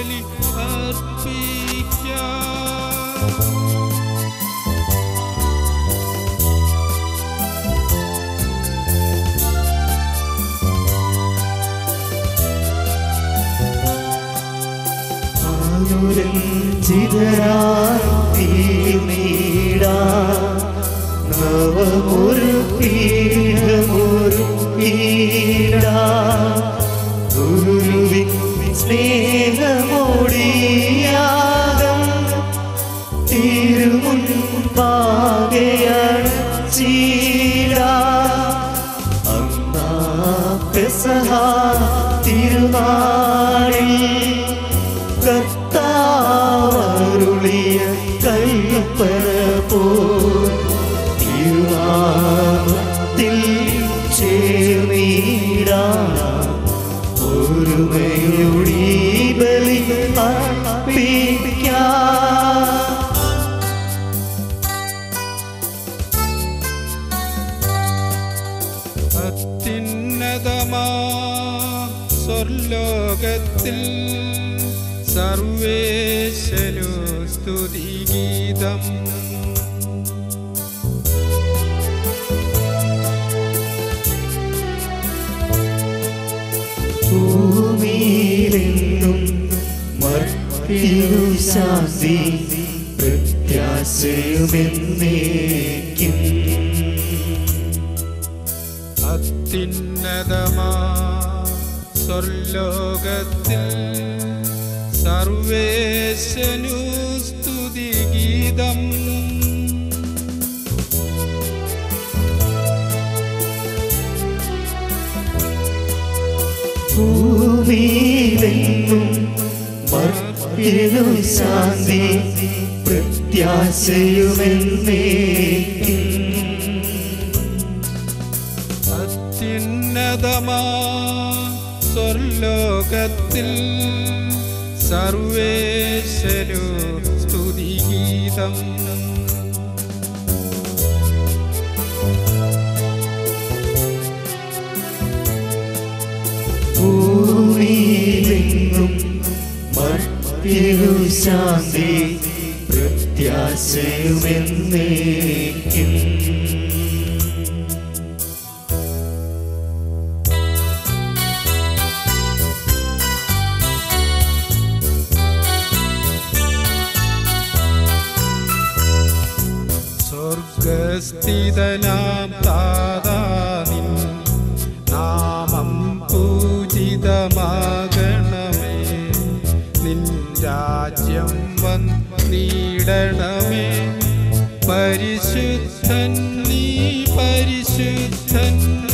ബലി അർപ്പിക്കാം ചിതരാ നവമൊരു പീഠമൊരു പീഡ ഗുരുവിൻ സ്നേഹമോടിയാകം തിരുമുൻപാകയാണ് ചീട അന്നാ പെസഹ തിരുനാളിൽ കർത്താവരുളിയ കൽപ്പന പോ തിരുനാമത്തിൽ ചേർന്നീടാ ഒരുമയോടി ബലി അർപ്പിക്കാം അത്യുന്നതമാ സ്വർലോകത്തിൽ സർവേശനു സ്തുതിഗീതം ഭൂമിയിലെങ്ങും മർത്തിനു ശാന്തി പ്രത്യാശയുമെന്നേക്കും അത്യുന്നതമാ സ്വർലോകത്തിൽ സർവേശനു സ്തുതിഗീതം ഭൂമിയിലെങ്ങും മർത്തിനു ശാന്തി പ്രത്യാശയുമെന്നേക്കും അത്യുന്നതമാ സ്വർലോകത്തിൽ സർവേശനു സ്തുതിഗീതം ഭൂമിയിലെങ്ങും മർത്തിനു ശാന്തി പ്രത്യാശയുമെന്നേക്കും സ്വർഗസ്ഥിതനാം താതാനിൻ നാമം പൂജിതമാകണമേ നിൻ രാജ്യം വന്നിടണമേ പരിശുദ്ധൻ നീ പരിശുദ്ധൻ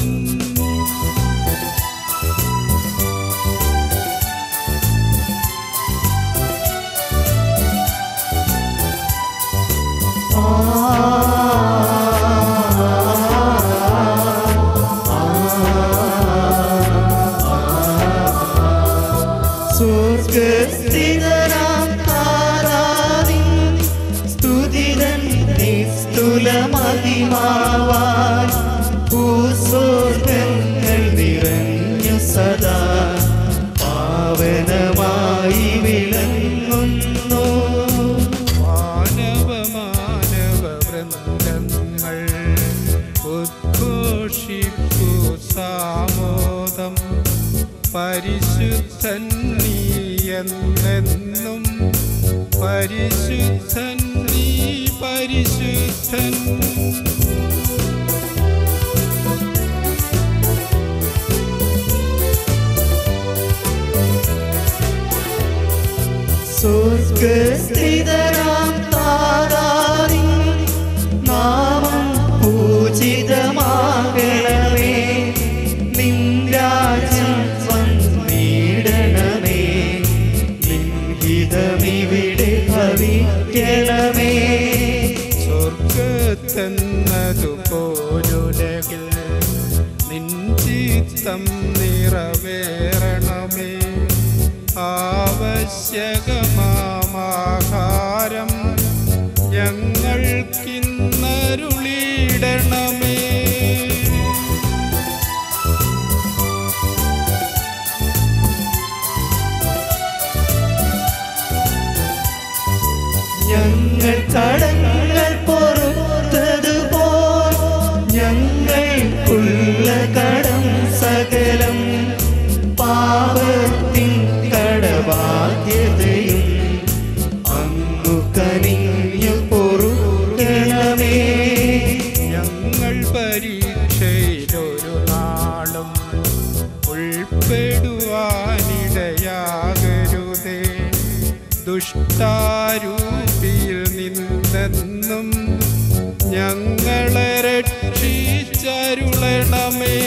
സ്വർഗസ്ഥിതനാം താരാനിൻ സ്തുതിതൻ നിസ്തുലമഹിമാവാൻ ഭൂസ്വർഗങ്ങൾ നിറഞ്ഞു സദാ പാവനമായി വിളങ്ങുന്നു മാനവ മാനവ വൃന്ദങ്ങൾ ഉദ്ഘോഷിപ്പു സാമോദം പരിശുദ്ധൻ നീ എന്നെന്നും പരിശുദ്ധൻ നീ പരിശുദ്ധൻ സ്വർഗസ്ഥിതനാം താരാനിൻ നാമം പൂജിതമാകണമേ നിൻ രാജ്യം വന്നിടണമേ നിൻ ഹിതമിവിടെ ഭവിക്കണമേ സ്വർഗത്തെന്നതുപോലുലകിൽ നിൻ ചിത്തം നിറവേറണമേ ആവശ്യകമാഹാരം ഞങ്ങൾക്കിന്നരുളിയിടണമേ കടങ്ങൾ പൊറുത്തതുപോൽ ഞങ്ങൾക്കുള്ള കടം സകലം പാപത്തിൻ കടബാധ്യതയും അങ്ങു കനിഞ്ഞു പൊറുക്കണമേ ഞങ്ങൾ പരീക്ഷയിലൊരു നാളും ഉൾപ്പെടുവാനിടയാകരുതേ ദുഷ്ടാരൂപിയിൽ നിന്നെന്നും ഞങ്ങളെ രക്ഷിച്ചരുളണമേ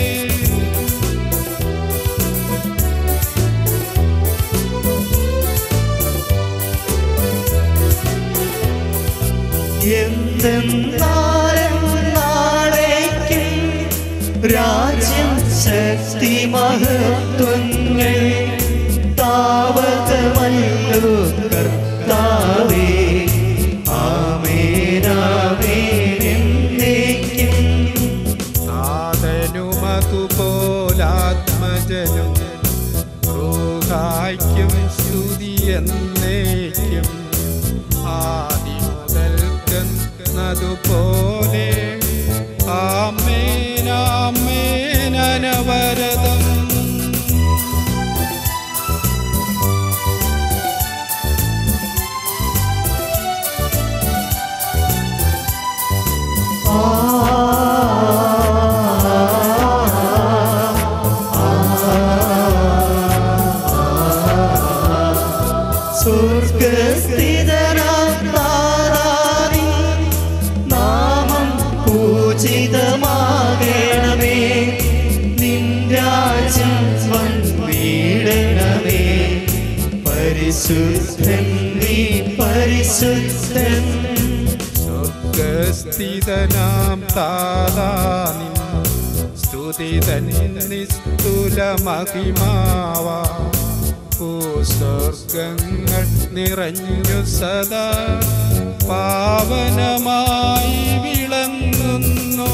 എന്തെന്നാലും നാളേക്കും രാജ്യം ശക്തി മഹത്വങ്ങൾ താവകമല്ലോ കർത്താവേ ആമേനാമേനെന്നേക്കും സാധനുമതുപോലാത്മജനും റൂഹായ്ക്കും സ്തുതി എന്നേക്കും ആദി മുതൽക്കുന്നതുപോലെ ആമേനാമേനവരതം സ്വർഗസ്ഥിതനാം താരാനിൻ നാമം പൂജിതമാകണമേ നിൻ രാജ്യം വന്നിടണമേ പരിശുദ്ധൻ നീ പരിശുദ്ധൻ സ്വർഗസ്ഥിതനാം താതാനിൻ സ്തുതി നിസ്തുല മഹിമാവ ഭൂസ്വർഗങ്ങൾ നിറഞ്ഞു സദാ പാവനമായി വിളങ്ങുന്നു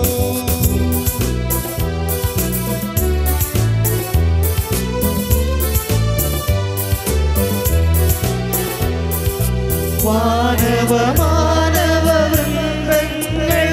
വാനവ മാനവ വൃന്ദങ്ങൾ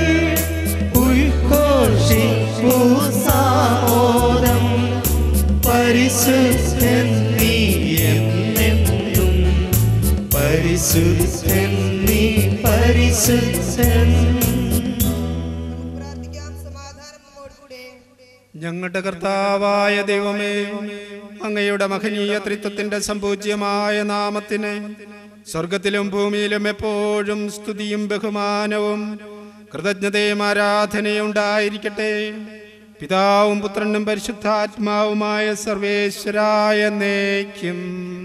ഉൾഘോഷിക്കൂ സാമോദം പരിശുദ്ധൻ നീ എന്നെന്നും പരിശുദ്ധൻ നീ പരിശുദ്ധൻ പ്രാർത്ഥിക്കാം സമാധാനം നമ്മോടുകൂടെ ഞങ്ങളുടെ കർത്താവായ ദൈവമേ അങ്ങയുടെ മഹനീയ ത്രിത്വത്തിന്റെ സമ്പൂജ്യമായ നാമത്തിന് സ്വർഗത്തിലും ഭൂമിയിലും എപ്പോഴും സ്തുതിയും ബഹുമാനവും കൃതജ്ഞതയും ആരാധനയും ഉണ്ടായിരിക്കട്ടെ പിതാവും പുത്രനും പരിശുദ്ധാത്മാവുമായ സർവേശ്വരായ നേക്കും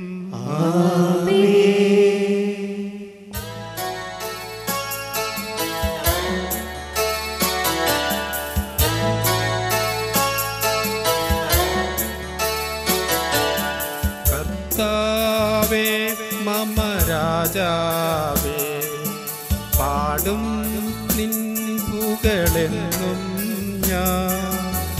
കർത്താവേ മമ രാജാവേ പാടും നിൻ പുകളെന്നും ഞാൻ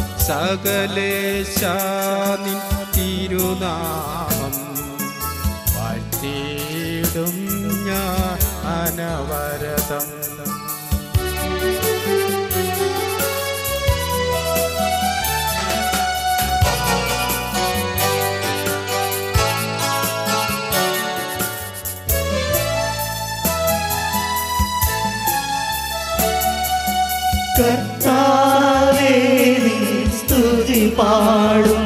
സകലേശ നിൻ തിരുനാമം വാഴ്ത്തിയിടും ഞാൻ അനവരതം കർത്താവേ നിൻ സ്തുതി പാടും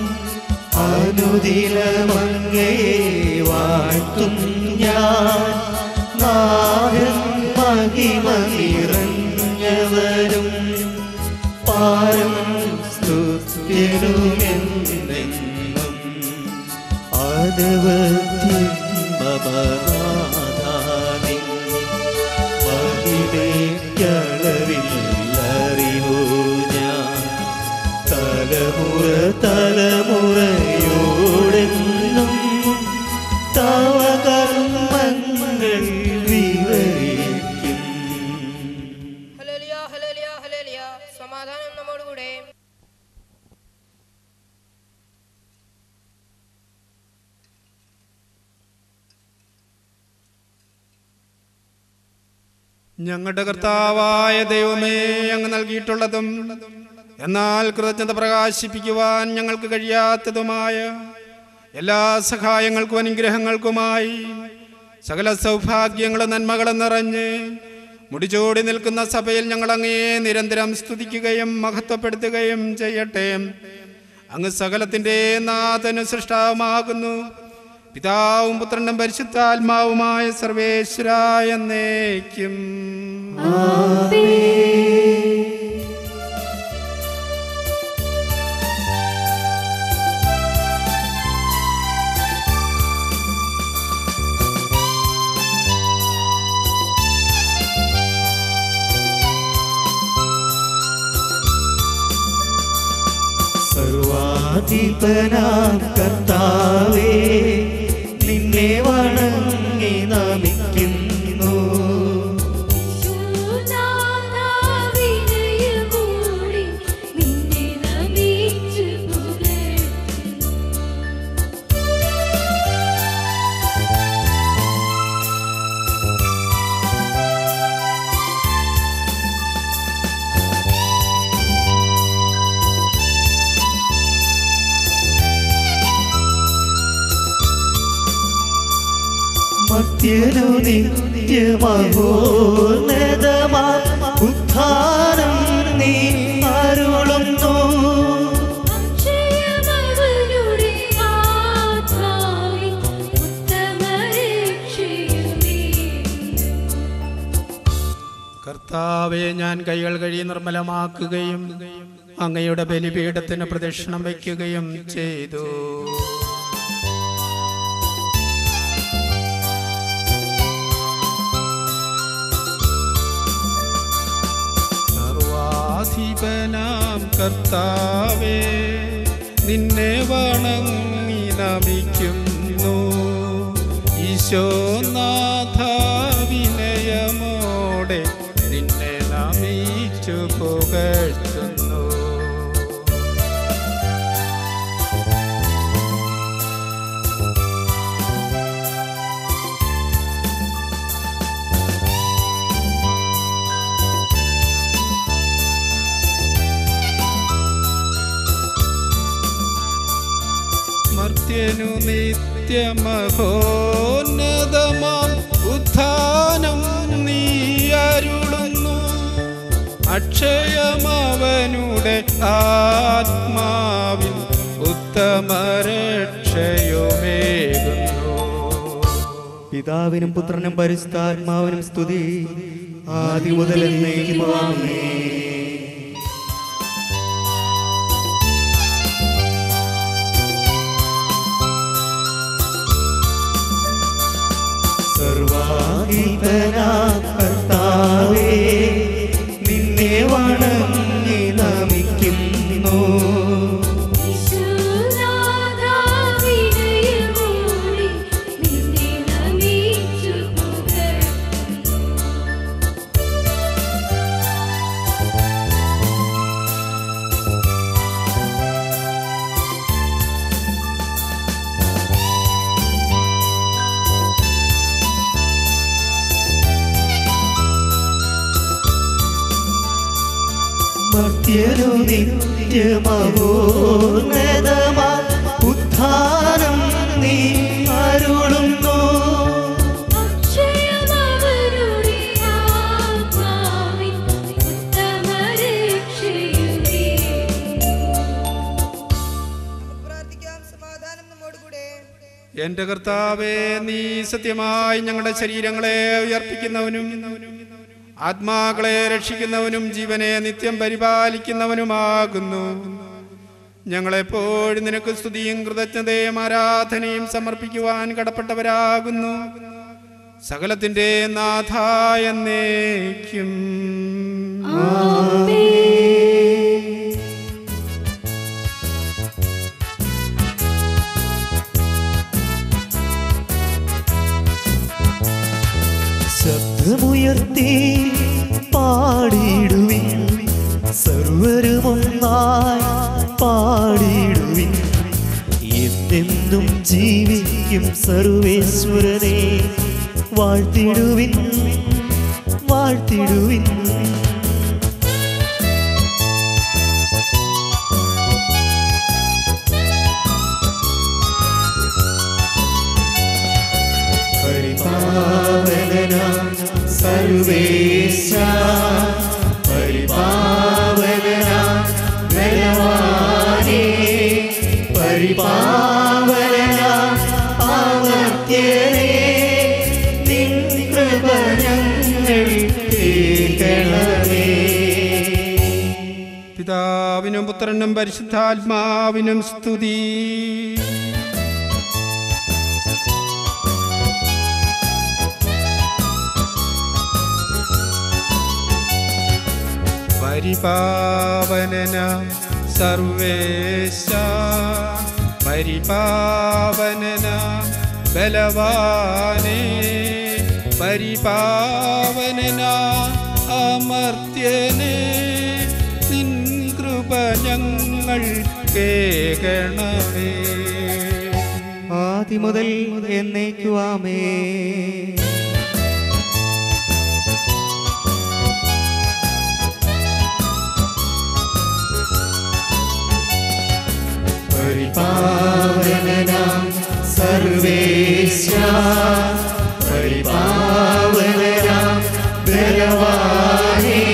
അനുദിനമങ്ങേ വാഴ്ത്തും ഞാൻ നാഥൻ മഹിമ നിറഞ്ഞവരും പാരം സ്തുത്യനുമെന്നെന്നും അനവധ്യം മമനാഥാനിൻ മഹിമയ്ക്കളവില്ലറിവു ഞാൻ തലമുറ തലമുറയോടെന്നും തവ കർമ്മങ്ങൾ വിവരിക്കും ഹല്ലേലൂയ ഹല്ലേലൂയ ഹല്ലേലൂയ സമാധാനം നമ്മോടുകൂടെ ഞങ്ങളുടെ കർത്താവായ ദൈവമേ അങ്ങ് നൽകിയിട്ടുള്ളതും എന്നാൽ കൃതജ്ഞത പ്രകാശിപ്പിക്കുവാൻ ഞങ്ങൾക്ക് കഴിയാത്തതുമായ എല്ലാ സഹായങ്ങൾക്കും അനുഗ്രഹങ്ങൾക്കുമായി സകല സൗഭാഗ്യങ്ങളും നന്മകളും നിറഞ്ഞ് മുടിചൂടി നിൽക്കുന്ന സഭയിൽ ഞങ്ങൾ അങ്ങയെ നിരന്തരം സ്തുതിക്കുകയും മഹത്വപ്പെടുത്തുകയും ചെയ്യട്ടെ അങ്ങ് സകലത്തിൻ്റെ നാഥന് സൃഷ്ടാവുമാകുന്നു പിതാവും പുത്രനും പരിശുദ്ധാത്മാവുമായ സർവേശ്വരായ എന്നേക്കും സർവാധിപനാം കർത്താവേ നിന്നെ വണങ്ങി നമിക്കുന്നു ശൂനാനാവിനയമോടെ നിന്നെ നമിച്ചു പുകഴ്ത്തുന്നു. മധ്യനു നിത്യമഹോന്നതമാ ഉത്ഥാനം നീ അരുളുന്നു അക്ഷയമവരുടെ ആത്മാവിൻ ഉത്തമരക്ഷയുമേ. കർത്താവെ ഞാൻ കൈകൾ കഴി നിർമ്മലമാക്കുകയും അങ്ങയുടെ ബലിപീഠത്തിന് പ്രദക്ഷിണം വയ്ക്കുകയും ചെയ്തു സർവാധിപനാം കർത്താവേ നിന്നെ വണങ്ങി നമിക്കുന്നു ഈശോനാഥ വിനയമോടെ നിന്നെ നമിച്ചു പുകഴ്ത്തുന്നു മർത്യനു നിത്യമഹോന്നതമാം ഉത്ഥാനം നീ അരുളുന്നു അക്ഷയമവനുടെ ആത്മാവിൽ ഉത്തമരക്ഷയുമേകുന്നു പിതാവിനും പുത്രനും പരിശുദ്ധാത്മാവിനും സ്തുതി ആദ്യം മുതൽ എന്നേക്കും ആമേൻ. സർവാധിപനാം കർത്താവേ നിന്നെ വണങ്ങി നമിക്കുന്നു ഈശോനാഥാവിനയമോടെ നിന്നെ നമിച്ചു പുകഴ്ത്തുന്നു. മർത്യനു നിത്യമഹോന്നതമാ ഉത്ഥാനം നീ അരുളുന്നു അക്ഷയമവരുടെ ആത്മാവിൻ ഉത്തമരക്ഷയുമേ. പ്രാർത്ഥിക്കാം സമാധാനം നമ്മോടുകൂടെ എന്റെ കർത്താവേ നീ സത്യമായി ഞങ്ങളുടെ ശരീരങ്ങളെ ഉയർപ്പിക്കുന്നവനും ആത്മാക്കളെ രക്ഷിക്കുന്നവനും ജീവനെ നിത്യം പരിപാലിക്കുന്നവനുമാകുന്നു ഞങ്ങളെപ്പോഴും നിനക്ക് സ്തുതിയും കൃതജ്ഞതയും ആരാധനയും സമർപ്പിക്കുവാൻ കടപ്പെട്ടവരാകുന്നു സകലത്തിന്റെ നാഥായ എന്നേക്കും ശബ്ദമുയർത്തി പാടിയിടുവിൻ സർവരുമൊന്നായി പാടിയിടുവിൻ എന്നെന്നും ജീവിക്കും സർവേശ്വരനെ വാഴ്ത്തിടുവിൻ വാ വാഴ്ത്തിടുവിൻ പരിപാവനാം സർവേശ പരിപാവനാം ബലവാനേ പരിപാവനാം അമർത്യനേ നിൻ കൃപ ഞങ്ങൾ കേൾക്കണമേ പിതാവിനും പുത്രനും പരിശുദ്ധാത്മാവിനും സ്തുതി പരിപാവനന സർവേശ പരിപാവനന ബലവാനേ പരിപാവനന അമർത്യനേ നിൻ കൃപ ഞങ്ങൾ കേകണമേ ആദ്യം മുതൽ എന്നേക്കുവാമേ പരിപാവനാം സർവേശ പരിപാവനാം ബലവാനേ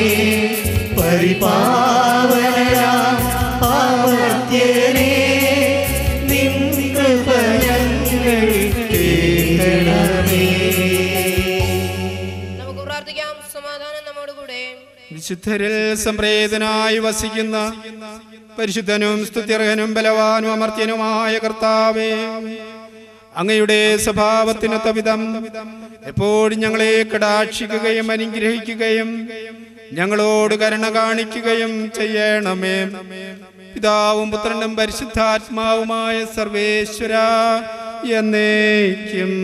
പരിപാവനാം അമർത്യനേ നിൻ കൃപ ഞങ്ങൾ കേൾക്കണമേ നമുക്ക് പ്രാർത്ഥിക്കാം സമാധാനം നമ്മോടുകൂടെ വിശുദ്ധരിൽ സംപ്രേതനായി വസിക്കുന്ന പരിശുദ്ധനും സ്തുത്യർഹനും ബലവാനും അമർത്യനുമായ കർത്താവേ അങ്ങയുടെ സ്വഭാവത്തിനൊത്ത വിധം എപ്പോഴും ഞങ്ങളെ കടാക്ഷിക്കുകയും അനുഗ്രഹിക്കുകയും ഞങ്ങളോട് കരുണ കാണിക്കുകയും ചെയ്യണമേ പിതാവും പുത്രനും പരിശുദ്ധാത്മാവുമായ സർവേശ്വര എന്നേക്കും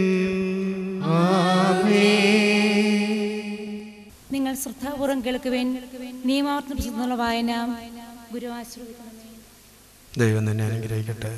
നിങ്ങൾ ശ്രദ്ധാപൂർവം കേൾക്കുവേൻ നിയമാവർത്തന പുസ്തകത്തിനുള്ള വായന ഗുരുവാശ്രമിക്കണമേ ദൈവം തന്നെ അനുഗ്രഹിക്കട്ടെ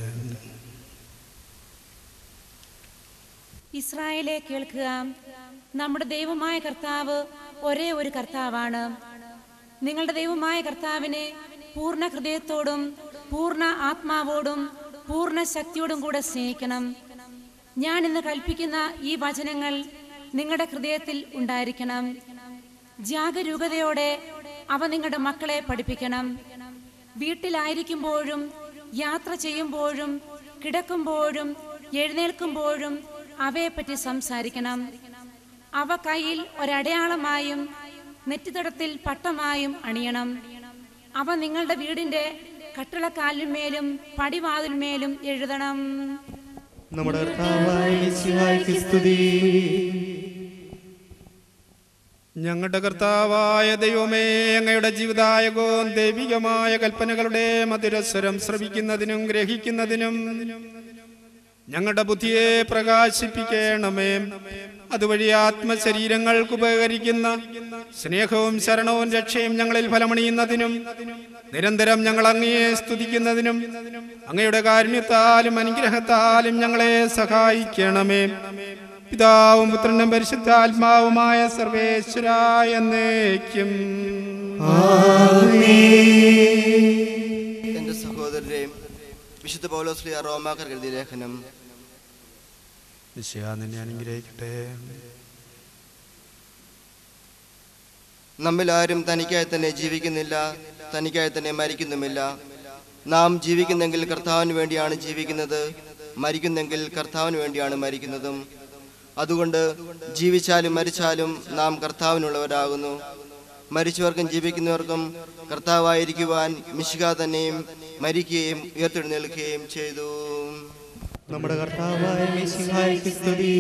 ഇസ്രായേലെ കേൾക്കുക നമ്മുടെ ദൈവമായ കർത്താവ് ഒരേ ഒരു കർത്താവാണ് നിങ്ങളുടെ ദൈവമായ കർത്താവിനെ പൂർണ്ണ ഹൃദയത്തോടും പൂർണ്ണ ആത്മാവോടും പൂർണ്ണ ശക്തിയോടും കൂടെ സ്നേഹിക്കണം ഞാൻ ഇന്ന് കൽപ്പിക്കുന്ന ഈ വചനങ്ങൾ നിങ്ങളുടെ ഹൃദയത്തിൽ ഉണ്ടായിരിക്കണം ജാഗരൂകതയോടെ അവ നിങ്ങളുടെ മക്കളെ പഠിപ്പിക്കണം വീട്ടിലായിരിക്കുമ്പോഴും യാത്ര ചെയ്യുമ്പോഴും കിടക്കുമ്പോഴും എഴുന്നേൽക്കുമ്പോഴും അവയെപ്പറ്റി സംസാരിക്കണം അവ കയ്യിൽ ഒരടയാളമായും നെറ്റിത്തടത്തിൽ പട്ടമായും അണിയണം അവ നിങ്ങളുടെ വീടിന്റെ കട്ടിളക്കാലിന്മേലും പടിവാതിന്മേലും എഴുതണം നമ്മുടെ കർത്താവായ മിശിഹായ്ക്ക് സ്തുതി ഞങ്ങളുടെ കർത്താവായ ദൈവമേ അങ്ങയുടെ ജീവിതായകവും ദൈവികമായ കൽപ്പനകളുടെ മധുരസ്വരം ശ്രവിക്കുന്നതിനും ഗ്രഹിക്കുന്നതിനും ഞങ്ങളുടെ ബുദ്ധിയെ പ്രകാശിപ്പിക്കണമേ അതുവഴി ആത്മശരീരങ്ങൾക്ക് ഉപകരിക്കുന്ന സ്നേഹവും ശരണവും രക്ഷയും ഞങ്ങളിൽ ഫലമണിയുന്നതിനും നിരന്തരം ഞങ്ങൾ അങ്ങയെ സ്തുതിക്കുന്നതിനും അങ്ങയുടെ കാരുണ്യത്താലും അനുഗ്രഹത്താലും ഞങ്ങളെ സഹായിക്കണമേ പിതാവും പുത്രനും പരിശുദ്ധാത്മാവുമായ സർവേശ്വര എന്നേക്കും എന്റെ സഹോദരരെ വിശുദ്ധ പൗലോസ്ലിയ റോമാക്കർ എഴുതിയ ലേഖനം വിശയാ നിന്നെ അനുഗ്രഹിക്കട്ടെ നമ്മിൽ ആരും തനിക്കായി തന്നെ ജീവിക്കുന്നില്ല തനിക്കായി തന്നെ മരിക്കുന്നുമില്ല നാം ജീവിക്കുന്നെങ്കിൽ കർത്താവിന് വേണ്ടിയാണ് ജീവിക്കുന്നത് മരിക്കുന്നെങ്കിൽ കർത്താവിന് വേണ്ടിയാണ് മരിക്കുന്നതും അതുകൊണ്ട് ജീവിച്ചാലും മരിച്ചാലും നാം കർത്താവിനുള്ളവരാകുന്നു മരിച്ചവർക്കും ജീവിക്കുന്നവർക്കും കർത്താവായിരിക്കുവാൻ മിശിക തന്നെയും മരിക്കുകയും ഉയർത്തെഴുന്നേൽക്കുകയും ചെയ്തു നമ്മുടെ കർത്താവായ മിശിഹായ്ക്ക് സ്തുതി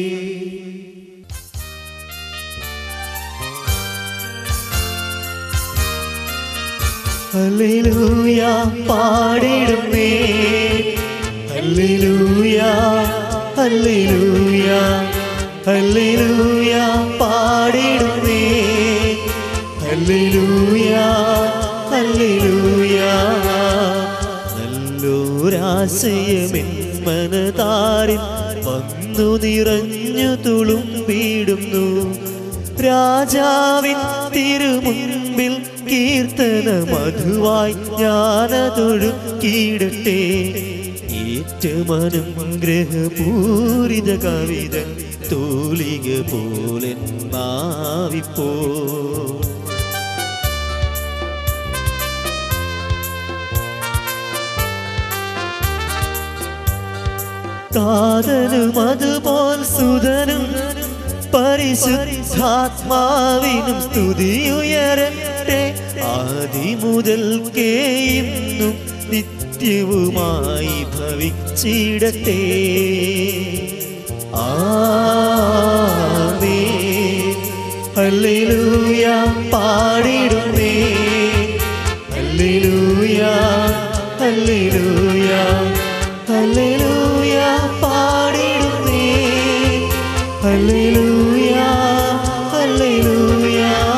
ഹല്ലേലൂയ പാടിടുന്നേ ഹല്ലേലൂയ ഹല്ലേലൂയ ഹല്ലേലൂയ പാടിടുന്നേ ഹല്ലേലൂയ ഹല്ലേലൂയ നല്ലൊരാശയമെൻ മനതാരിൽ വന്നു നിറഞ്ഞു തുളുമ്പിടുന്നു രാജാവിൻ തിരുമുൻപിൽ കീർത്തന മധുവായി ഞാനതൊഴുക്കിയിടട്ടെ ഏറ്റമനം ഗ്രഹപൂരിത കവിത തൂലിക പോലെ നാവിപ്പോ താതനും അതുപോൽ സുതനും പരിശുദ്ധാത്മാവിനും സ്തുതിയുയരട്ടെ ആദി മുതൽക്കേ ഇന്നും നിത്യവുമായി ഭവിച്ചിടട്ടെ ആമേ ഹല്ലേലൂയ പാടിടുന്നേ ഹല്ലേലൂയ ഹല്ലേലൂയ ഹല്ലേലൂയ പാടിടുന്നേ ഹല്ലേലൂയ ഹല്ലേലൂയ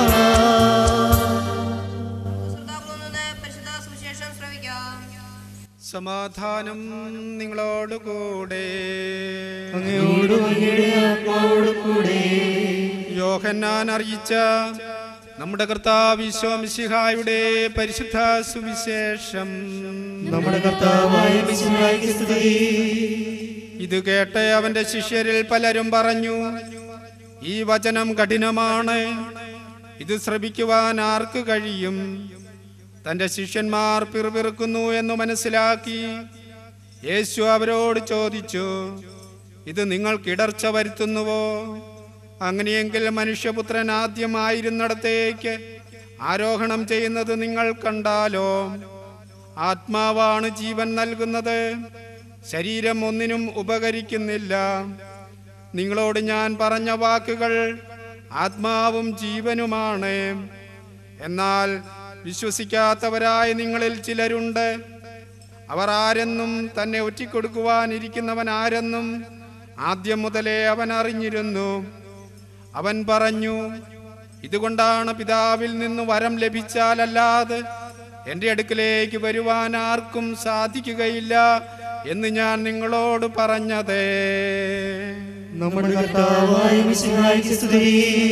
ശ്രോതാക്കളിൽ നിന്ന് പരിശുദ്ധ സുവിശേഷം ശ്രവിക്കാം സമാധാനം നിങ്ങളോടുകൂടെ അങ്ങയോടും അങ്ങയുടെ ആത്മാവോടും കൂടെ യോഹന്നാൻ അറിയിച്ച നമ്മുടെ കർത്താവ് വിശ്വമിശിഹായുടെ പരിശുദ്ധ സുവിശേഷം നമ്മുടെ കർത്താവായ മിശിഹായ്ക്ക് സ്തുതി ഇത് കേട്ട് അവന്റെ ശിഷ്യരിൽ പലരും പറഞ്ഞു ഈ വചനം കഠിനമാണ് ഇത് ശ്രമിക്കുവാൻ ആർക്ക് കഴിയും തന്റെ ശിഷ്യന്മാർ പിറുപിറുക്കുന്നു എന്ന് മനസ്സിലാക്കി യേശു അവരോട് ചോദിച്ചു ഇത് നിങ്ങൾക്ക് ഇടർച്ച വരുത്തുന്നുവോ അങ്ങനെയെങ്കിൽ മനുഷ്യപുത്രൻ ആദ്യമായിരുന്നിടത്തേക്ക് ആരോഹണം ചെയ്യുന്നത് നിങ്ങൾ കണ്ടാലോ ആത്മാവാണ് ജീവൻ നൽകുന്നത് ശരീരം ഒന്നിനും ഉപകരിക്കുന്നില്ല നിങ്ങളോട് ഞാൻ പറഞ്ഞ വാക്കുകൾ ആത്മാവും ജീവനുമാണ് എന്നാൽ വിശ്വസിക്കാത്തവരായ നിങ്ങളിൽ ചിലരുണ്ട് അവർ ആരെന്നും തന്നെ ഒറ്റിക്കൊടുക്കുവാനിരിക്കുന്നവൻ ആരെന്നും ആദ്യം മുതലേ അവൻ അറിഞ്ഞിരുന്നു അവൻ പറഞ്ഞു ഇതുകൊണ്ടാണ് പിതാവിൽ നിന്ന് വരം ലഭിച്ചാലല്ലാതെ എൻ്റെ അടുക്കിലേക്ക് വരുവാൻ ആർക്കും സാധിക്കുകയില്ല എന്ന് ഞാൻ നിങ്ങളോട് പറഞ്ഞതേ നമ്മുടെ കർത്താവായ മിശിഹായ്ക്ക് സ്തുതി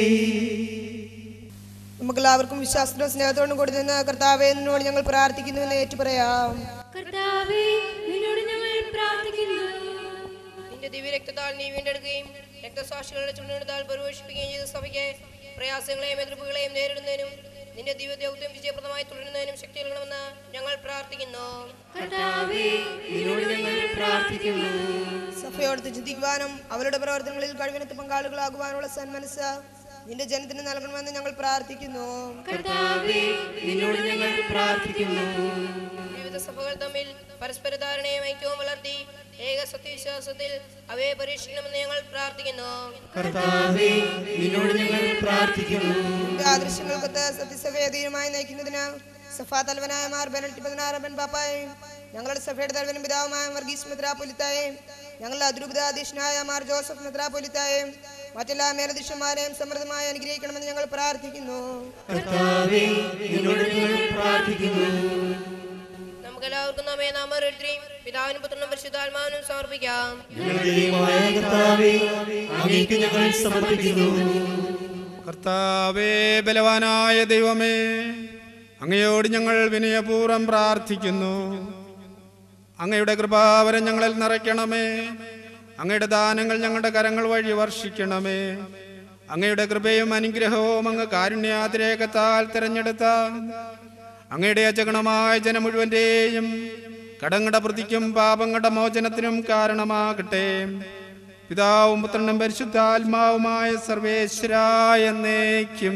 നമുക്കെല്ലാവർക്കും വിശ്വാസത്തിനും സ്നേഹത്തോടും കൂടി നിന്ന് കർത്താവെ നിന്നോട് ഞങ്ങൾ പ്രാർത്ഥിക്കുന്നു എന്ന് ഏറ്റുപറയാം കർത്താവേ നിന്നോട് ഞങ്ങൾ പ്രാർത്ഥിക്കുന്നു നിന്റെ ദിവ്യരക്തത്താൽ നീ വീണ്ടെടുക്കുകയും രക്തസാക്ഷികളുടെ ചുണ്ടെടുത്താൽ പരിപോഷിപ്പിക്കുകയും ചെയ്ത സഭയ്ക്ക് പ്രയാസങ്ങളെയും എതിർപ്പുകളെയും നേരിടുന്നതിനും നിന്റെ ദിവ്യ ദൗത്യം വിജയപ്രദമായി തുടരുന്നതിനും ശക്തി നൽകണമെന്ന് ഞങ്ങൾ പ്രാർത്ഥിക്കുന്നു കർത്താവേ നിന്നോട് ഞങ്ങൾ പ്രാർത്ഥിക്കുന്നു സഭയോടത്ത് ചിന്തിക്കുവാനും അവരുടെ പ്രവർത്തനങ്ങളിൽ കഴിവിനത്ത് പങ്കാളികളാകുവാനുള്ള സന്മനസ് നിന്റെ ജനത്തിന് നൽകണമെന്ന് ഞങ്ങൾ പ്രാർത്ഥിക്കുന്നു കർത്താവേ നിന്നോട് ഞങ്ങൾ പ്രാർത്ഥിക്കുന്നു വിവിധ സഭകൾ തമ്മിൽ പരസ്പര ധാരണയും ഐക്യവും വളർത്തി ഏക സത്യവിശ്വാസത്തിൽ അവയെ പരീക്ഷിക്കണമെന്ന് ഞങ്ങൾ പ്രാർത്ഥിക്കുന്നു കർത്താവേ നിന്നോട് ഞങ്ങൾ പ്രാർത്ഥിക്കുന്നു നിന്റെ ആദർശങ്ങൾക്കൊത്ത് സത്യസഭയെ ധീരമായി നയിക്കുന്നതിന് സഭാ തലവനായ മാർ ബെനൽറ്റി പതിനാറപ്പൻ പാപ്പായും ഞങ്ങളുടെ സഭയുടെ തലവനും പിതാവുമായ വർഗീസ് മെത്രാപൊലിത്തായും ഞങ്ങളുടെ അതിരൂപതാധീശനായ മാർ ജോസഫ് മെത്രാപൊലിത്തായും മറ്റെല്ലാ മേലധ്യക്ഷന്മാരെയും സമൃദ്ധമായി അനുഗ്രഹിക്കണമെന്ന് ഞങ്ങൾ പ്രാർത്ഥിക്കുന്നു കർത്താവേ നിന്നോട് ഞങ്ങൾ പ്രാർത്ഥിക്കുന്നു നമുക്കെല്ലാവർക്കും നമ്മെ നാം ഓരോരുത്തരെയും പിതാവിനും പുത്രനും പരിശുദ്ധാത്മാവിനും സമർപ്പിക്കാം ഞങ്ങളുടെ ദൈവമായ കർത്താവേ അങ്ങേക്ക് ഞങ്ങൾ സമർപ്പിക്കുന്നു കർത്താവേ ബലവാനായ ദൈവമേ അങ്ങയോട് ഞങ്ങൾ വിനയപൂർവ്വം പ്രാർത്ഥിക്കുന്നു അങ്ങയുടെ കൃപാവരം ഞങ്ങളിൽ നിറയ്ക്കണമേ അങ്ങയുടെ ദാനങ്ങൾ ഞങ്ങളുടെ കരങ്ങൾ വഴി വർഷിക്കണമേ അങ്ങയുടെ കൃപയും അനുഗ്രഹവും അങ്ങ് കാരുണ്യാതിരേകത്താൽ തിരഞ്ഞെടുത്ത അങ്ങയുടെ അജഗണമായ ജനം മുഴുവന്റെയും കടങ്ങളുടെ പ്രതിക്കും പാപങ്ങളുടെ മോചനത്തിനും കാരണമാകട്ടെ പിതാവും പുത്രനും പരിശുദ്ധാത്മാവുമായ സർവേശ്വരായ എന്നേക്കും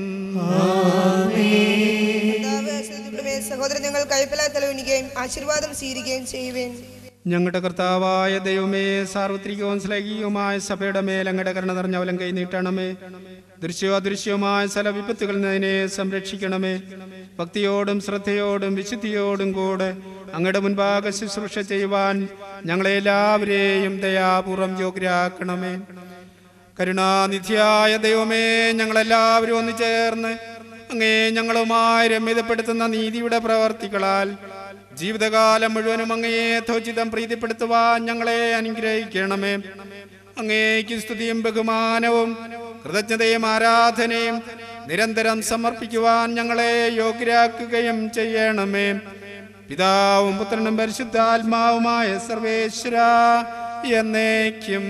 കർത്താവേ, സ്തുതിപ്പെടുമേ. സഹോദരൻ ഞങ്ങൾ കൈപ്പല തെളിവിക്കുകയും ആശീർവാദം സ്വീകരിക്കുകയും ചെയ്യുവേൻ ഞങ്ങളുടെ കർത്താവായ ദൈവമേ സാർവത്രികവും ശ്ലൈകികവുമായ സഭയുടെ മേൽ അങ്ങയുടെ കരുണ നിറഞ്ഞവലം കൈ നീട്ടണമേ ദൃശ്യവും അദൃശ്യവുമായ സ്ഥല വിപത്തുകളിൽ നിന്ന് അതിനെ സംരക്ഷിക്കണമേ ഭക്തിയോടും ശ്രദ്ധയോടും വിശുദ്ധിയോടും കൂടെ അങ്ങയുടെ മുൻപാകെ ശുശ്രൂഷ ചെയ്യുവാൻ ഞങ്ങളെ എല്ലാവരെയും ദയാപൂർവം യോഗ്യരാക്കണമേ കരുണാനിധിയായ ദൈവമേ ഞങ്ങളെല്ലാവരും ഒന്ന് ചേർന്ന് അങ്ങേ ഞങ്ങളുമായി രമ്യതപ്പെടുത്തുന്ന നീതിയുടെ പ്രവർത്തികളാൽ ജീവിതകാലം മുഴുവനും അങ്ങയെ യഥോചിതം പ്രീതിപ്പെടുത്തുവാൻ ഞങ്ങളെ അനുഗ്രഹിക്കണമേ അങ്ങേക്ക് സ്തുതിയും ബഹുമാനവും കൃതജ്ഞതയും ആരാധനയും നിരന്തരം സമർപ്പിക്കുവാൻ ഞങ്ങളെ യോഗ്യരാക്കുകയും ചെയ്യണമേ പിതാവും പുത്രനും പരിശുദ്ധാത്മാവുമായ സർവേശ്വര എന്നേക്കും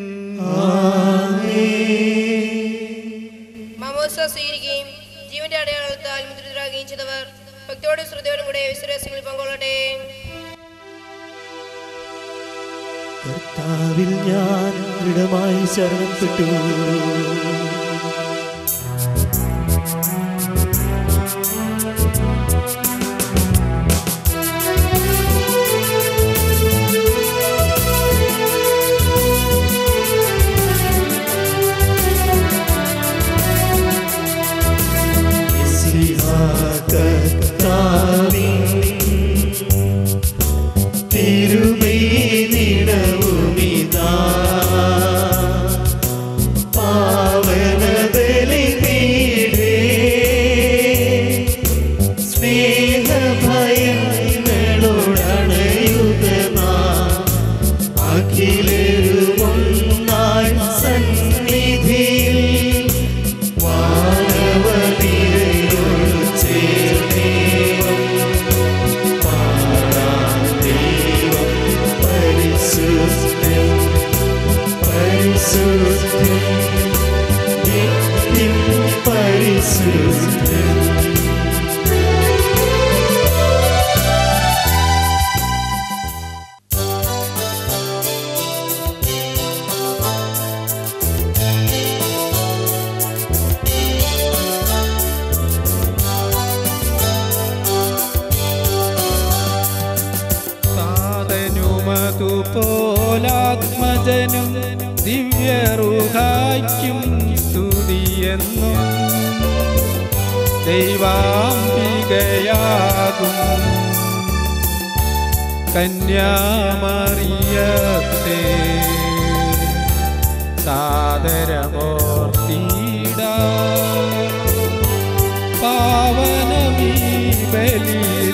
മാമോസ സ്വീകരിക്കുകയും ജീവന്റെ അടയാളത്താൽ മുദ്രിതരാകുകയും ചെയ്തവർ ഭക്തിയോടും ശ്രദ്ധയോടും കൂടെ വിശ്വാസങ്ങളിൽ പങ്കൊള്ളട്ടെ കർത്താവിൽ ഞാൻ ദൃഢമായി ശരണപ്പെട്ടു കർത്താവിൻ തിരുമേനിടവുമിതാ പാവനബലിപീഠേ സ്നേഹഭയങ്ങളോടണയുക നാം അഖിലരുമൊന്നായി സന്നിധിയിൽ വാനവനിരയോട് ചേർന്നേവം പാടാം ദൈവം പരിശുദ്ധൻ പരിശുദ്ധൻ നിത്യം പരിശുദ്ധൻ താതനുമതുപോലാത്മജനും ദിവ്യറുഹായ്ക്കും സ്തുതിയെന്നും ദൈവാംബികയാകും കന്യാമറിയത്തെ സാദരമോർത്തിട പാവനമീ ബലിയിൽ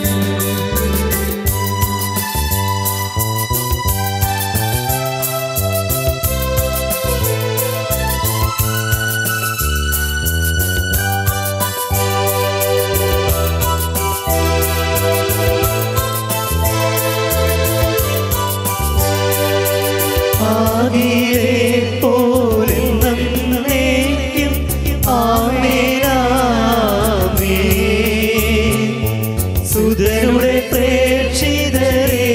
ആകിയേ പോലെന്നേക്കും ആമേനാമേ സുതരുടെ പ്രേക്ഷിതരേ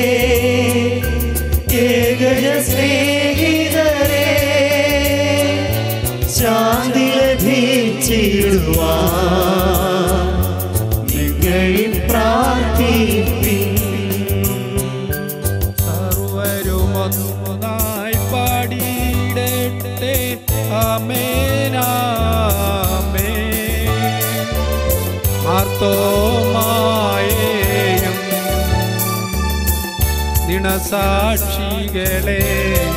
ഏകജ സ്നേഹിതരേ ശാന്തി ലഭിച്ചിടുവാൻ നിങ്ങൾ പ്രാർത്ഥിപ്പിൻ സർവരുമൊന്നായി പാടിയിടട്ടെ ആമേനാമേ മാർത്തോമായേയും ദിണസാക്ഷികളെയും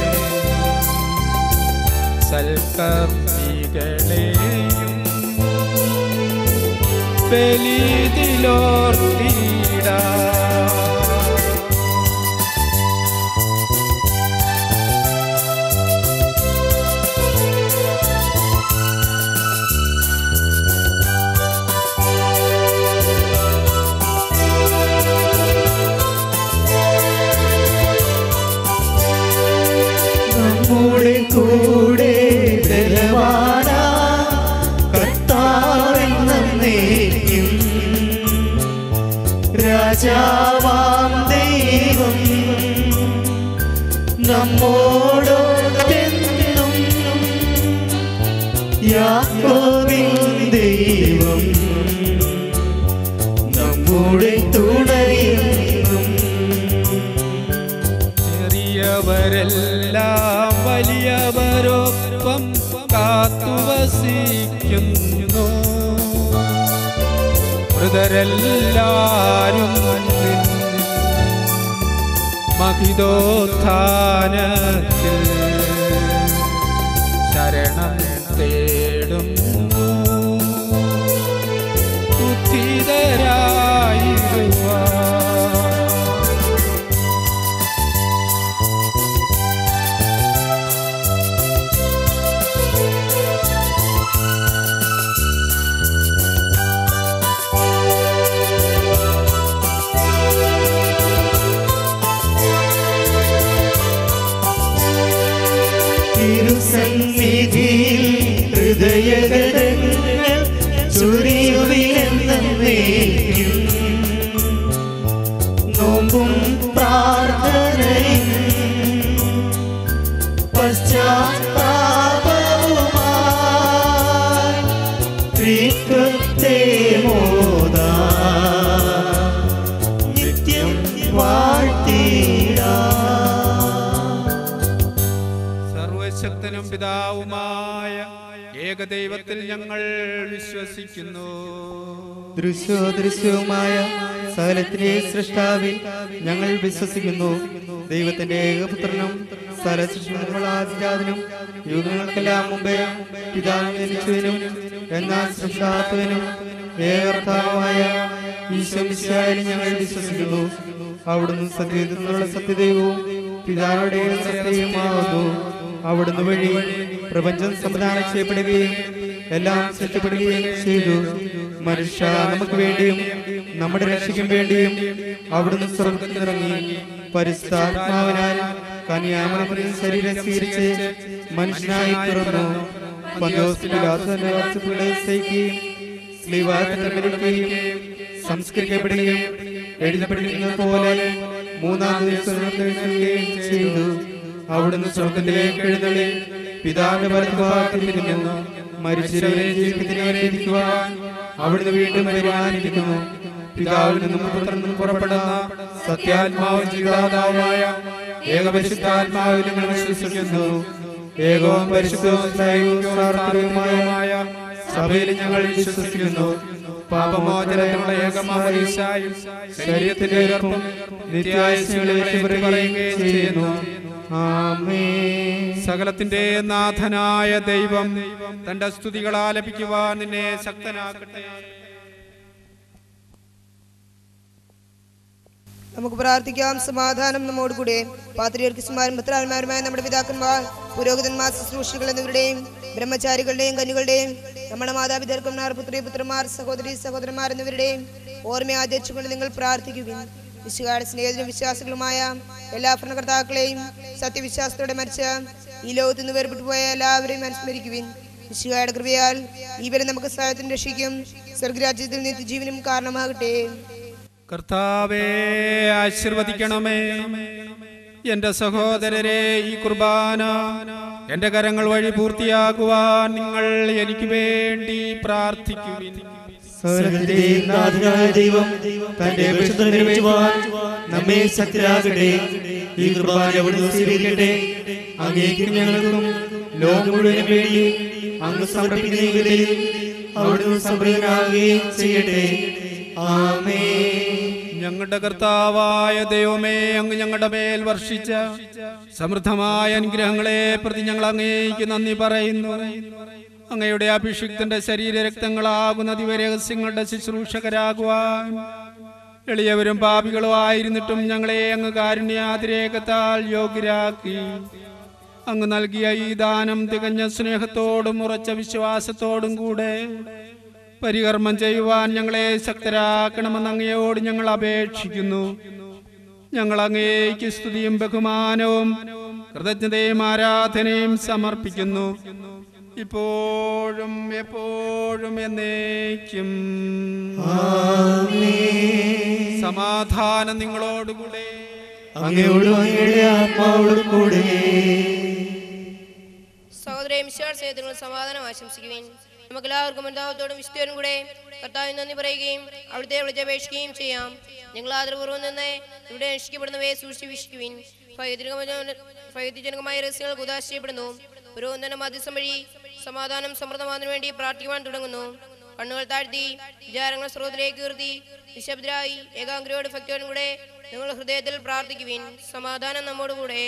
സൽക്കർമ്മികളെയും ബലിതിലോർത്തിടാ നമ്മുടെ കൂടെ ബലവാന കർത്താവെന്നേക്കും രാജാവാം ദൈവം നമ്മോടൊത്തെന്നും യാക്കോബിൻ ദൈവം നമ്മുടെ തുണയെന്നും ചെറിയവരെല്ലാം വലിയവരൊപ്പം കാത്തുവസിക്കുന്നു മൃതരെല്ലാരും നിൻ മഹിതോത്ഥാനത്തിൽ ശരണം തേടുന്നു ഉദ്ധിതരായിരുവാ തിരുസന്നിധിയിൽ ഹൃദയഗതങ്ങൾ ചുരിയുവിലെന്നേക്കും നോമ്പും പ്രാർത്ഥനയും പശ്ചാത്താപവുമായി ത്രിത്വത്തെ മോദാ നിത്യം വാഴ്ത്തിടാ സർവശക്തനും പിതാവുമായ ഏകദൈവത്തിൽ ഞങ്ങൾ വിശ്വസിക്കുന്നു ദൃശ്യോദൃശ്യവുമായ സകലത്തിലെ സൃഷ്ടാവിൽ ഞങ്ങൾ വിശ്വസിക്കുന്നു ദൈവത്തിന്റെ ഏകപുത്രനും സരസൃഷ്ടാദിനും യുഗങ്ങൾക്കെല്ലാം മുമ്പേ പിതാവ് ജനിച്ചതിനും എന്നാൽ സൃഷ്ടാത്വനും ഏകർത്താവുമായ ഈശ്വമിശായാലും ഞങ്ങൾ വിശ്വസിക്കുന്നു അവിടുന്ന് സത്യത്തിനുള്ള സത്യദൈവവും പിതാവുടെ സത്യവുമാകുന്നു അവിടുന്ന് വഴി പ്രപഞ്ചം സംവിധാനം ചെയ്യപ്പെടുകയും എല്ലാം സൃഷ്ടിപ്പെടുകയും ചെയ്തു മനുഷ്യ നമുക്ക് വേണ്ടിയും നമ്മുടെ രക്ഷയ്ക്കും വേണ്ടിയും അവിടുന്ന് സ്വർഗത്തിൽ ഇറങ്ങി പരിശുദ്ധാത്മാവിനാൽ കന്യാമനത്തിൽ ശരീരം സ്വീകരിച്ച് മനുഷ്യനായി പിറന്നു പന്തോസ് പിലാത്തോസിന്റെ വാഴ്ചപ്പുകളെ സഹിക്കുകയും സ്ലീവാത്തിന് മരിക്കുകയും സംസ്കരിക്കപ്പെടുകയും എഴുതപ്പെട്ടിരിക്കുന്നത് പോലെ മൂന്നാം ദിവസം ഉയർത്തെഴുന്നേൽക്കുകയും ചെയ്തു അവിടുന്ന് സ്വർഗത്തിലേക്ക് എഴുന്നള്ളി പിതാവിന്റെ വലതുഭാഗത്തിരിക്കുന്നു മരിച്ചവരെ ജീവിതത്തിനെ ഇരിക്കുവാൻ അവിടുന്ന് വീണ്ടും വരുവാനിരിക്കുന്നു പിതാവിൽ നിന്നും പുത്രനിൽ നിന്നും പുറപ്പെടുന്ന സത്യാത്മാവും ജീവിതാതാവുമായ ഏകപരിശുദ്ധാത്മാവിൽ ഞങ്ങൾ വിശ്വസിക്കുന്നു ഏകവും പരിശുദ്ധവും സാർവത്രികവുമായ സഭയിൽ ഞങ്ങൾ വിശ്വസിക്കുന്നു പാപമോചനത്തിനുള്ള ഏകമാവീശായും ശരീരത്തിന്റെ ഉയർപ്പും നിത്യായുസ്സുകളെ പറയുകയും ചെയ്യുന്നു ആമേൻ സകലത്തിന്റെ നാഥനായ ദൈവം തന്റെ സ്തുതികൾ ആലപിക്കുവാൻ നിന്നെ ശക്തനാക്കട്ടെ നമുക്ക് പ്രാർത്ഥിക്കാം സമാധാനം നമ്മോട് കൂടെ പാത്രിയർക്കിസ്മാരും മിത്രാന്മാരുമായ നമ്മുടെ പിതാക്കന്മാർ പുരോഹിതന്മാർ ശുശ്രൂഷികൾ എന്നിവരുടെയും ബ്രഹ്മചാരികളുടെയും കന്യകളുടെയും നമ്മുടെ മാതാപിതാക്കന്മാർ പുത്രി പുത്രന്മാർ സഹോദരി സഹോദരന്മാർ എന്നിവരുടെയും ഓർമ്മ ആചരിച്ചുകൊണ്ട് നിങ്ങൾ പ്രാർത്ഥിക്കുകയും വിശുകാട് സ്നേഹിതരും വിശ്വാസികളുമായ എല്ലാ ഭരണകർത്താക്കളെയും സത്യവിശ്വാസത്തോടെ മരിച്ച ഈ ലോകത്ത് നിന്ന് വേർപെട്ടു പോയ എല്ലാവരെയും അനുസ്മരിക്കുവിൻ വിശുകായുടെ കൃപയാൽ ഇവരെ നമുക്ക് സഹായത്തിന് രക്ഷിക്കും സ്വർഗരാജ്യത്തിൽ നിത്യജീവനും കാരണമാകട്ടെ കർത്താവേ ആശീർവദിക്കണമേ എന്റെ സഹോദരരെ ഈ കുർബാന എന്റെ കരങ്ങൾ വഴി പൂർത്തിയാക്കുവാൻ നിങ്ങൾ എനിക്ക് വേണ്ടി പ്രാർത്ഥിക്കുവിൻ സകലത്തിന്റെ നാഥനായ ദൈവം തന്റെ വിശുദ്ധ നിറവേറ്റുവാൻ നമ്മെ ശക്തരാകട്ടെ ഈ കുർബാന അവിടുന്ന് സ്വീകരിക്കട്ടെ അങ്ങേക്കും ഞങ്ങൾക്കും ലോകം മുഴുവനും വേണ്ടി അങ്ങ് സമർപ്പിക്കുന്നതിൽ അവിടുന്ന് സംപ്രീതനാകുകയും ചെയ്യട്ടെ ആമേ ഞങ്ങളുടെ കർത്താവായ ദൈവമേ അങ്ങ് ഞങ്ങളുടെ മേൽ വർഷിച്ച സമൃദ്ധമായ അനുഗ്രഹങ്ങളെ പ്രതി ഞങ്ങൾ അങ്ങേക്ക് നന്ദി പറയുന്നു അങ്ങയുടെ അഭിഷിക്തന്റെ ശരീരരക്തങ്ങളാകുന്ന ദിവരഹസ്യങ്ങളുടെ ശുശ്രൂഷകരാകുവാൻ എളിയവരും പാപികളും ആയിരുന്നിട്ടും ഞങ്ങളെ അങ്ങ് കാരുണ്യാതിരേകത്താൽ യോഗ്യരാക്കി അങ്ങ് നൽകിയ ഈ ദാനം തികഞ്ഞ സ്നേഹത്തോടും ഉറച്ച വിശ്വാസത്തോടും കൂടെ പരികർമ്മം ചെയ്യുവാൻ ഞങ്ങളെ ശക്തരാക്കണമെന്ന് അങ്ങയോട് ഞങ്ങൾ അപേക്ഷിക്കുന്നു ഞങ്ങൾ അങ്ങേക്ക് സ്തുതിയും ബഹുമാനവും കൃതജ്ഞതയും ആരാധനയും സമർപ്പിക്കുന്നു ഇപ്പോഴും എപ്പോഴും എന്നേക്കും സമാധാനം നിങ്ങളോടുകൂടെ അങ്ങയോടും അങ്ങയുടെ ആത്മാവോടും കൂടെ സഹോദരൻ മിശാൾ സേതങ്ങൾ സമാധാനം ആശംസിക്കുവിൻ നമുക്ക് എല്ലാവർക്കും ഉണ്ടാവത്തോടും വിശുദ്ധരും കൂടെ കർത്താവിന് നന്ദി പറയുകയും അവിടുത്തെ വിളിച്ചപേക്ഷിക്കുകയും ചെയ്യാം നിങ്ങൾ ആദരപൂർവ്വം നിന്ന് ഇവിടെ രക്ഷിക്കപ്പെടുന്നവയെ സൂക്ഷിച്ച് വീക്ഷിക്കുവിൻ ഭയത്തിജനകമായ രഹസ്യങ്ങൾ ഉദാശ ചെയ്യപ്പെടുന്നു പുരോഹിതന്റെ മധ്യസ്ഥം വഴി സമാധാനം സമൃദ്ധമാകുന്നതിനു വേണ്ടി പ്രാർത്ഥിക്കുവാൻ തുടങ്ങുന്നു കണ്ണുകൾ താഴ്ത്തി വിചാരങ്ങൾ സ്രോതത്തിലേക്ക് ഉയർത്തി നിശബ്ദരായി ഏകാഗ്രയോട് ഭക്തിയോടും കൂടെ നിങ്ങൾ ഹൃദയത്തിൽ പ്രാർത്ഥിക്കുവിൻ സമാധാനം നമ്മോടുകൂടെ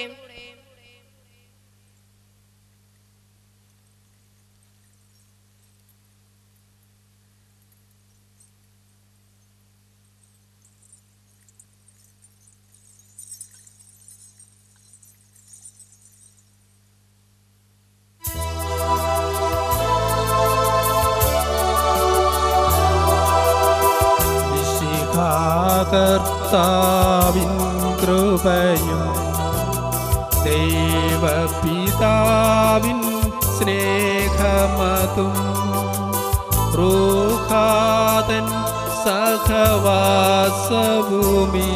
കർത്താവിൻ കൃപയും ദൈവപിതാവിൻ പിതാവിൻ സ്നേഹമതും റൂഹാതൻ സഹവാസഭൂമി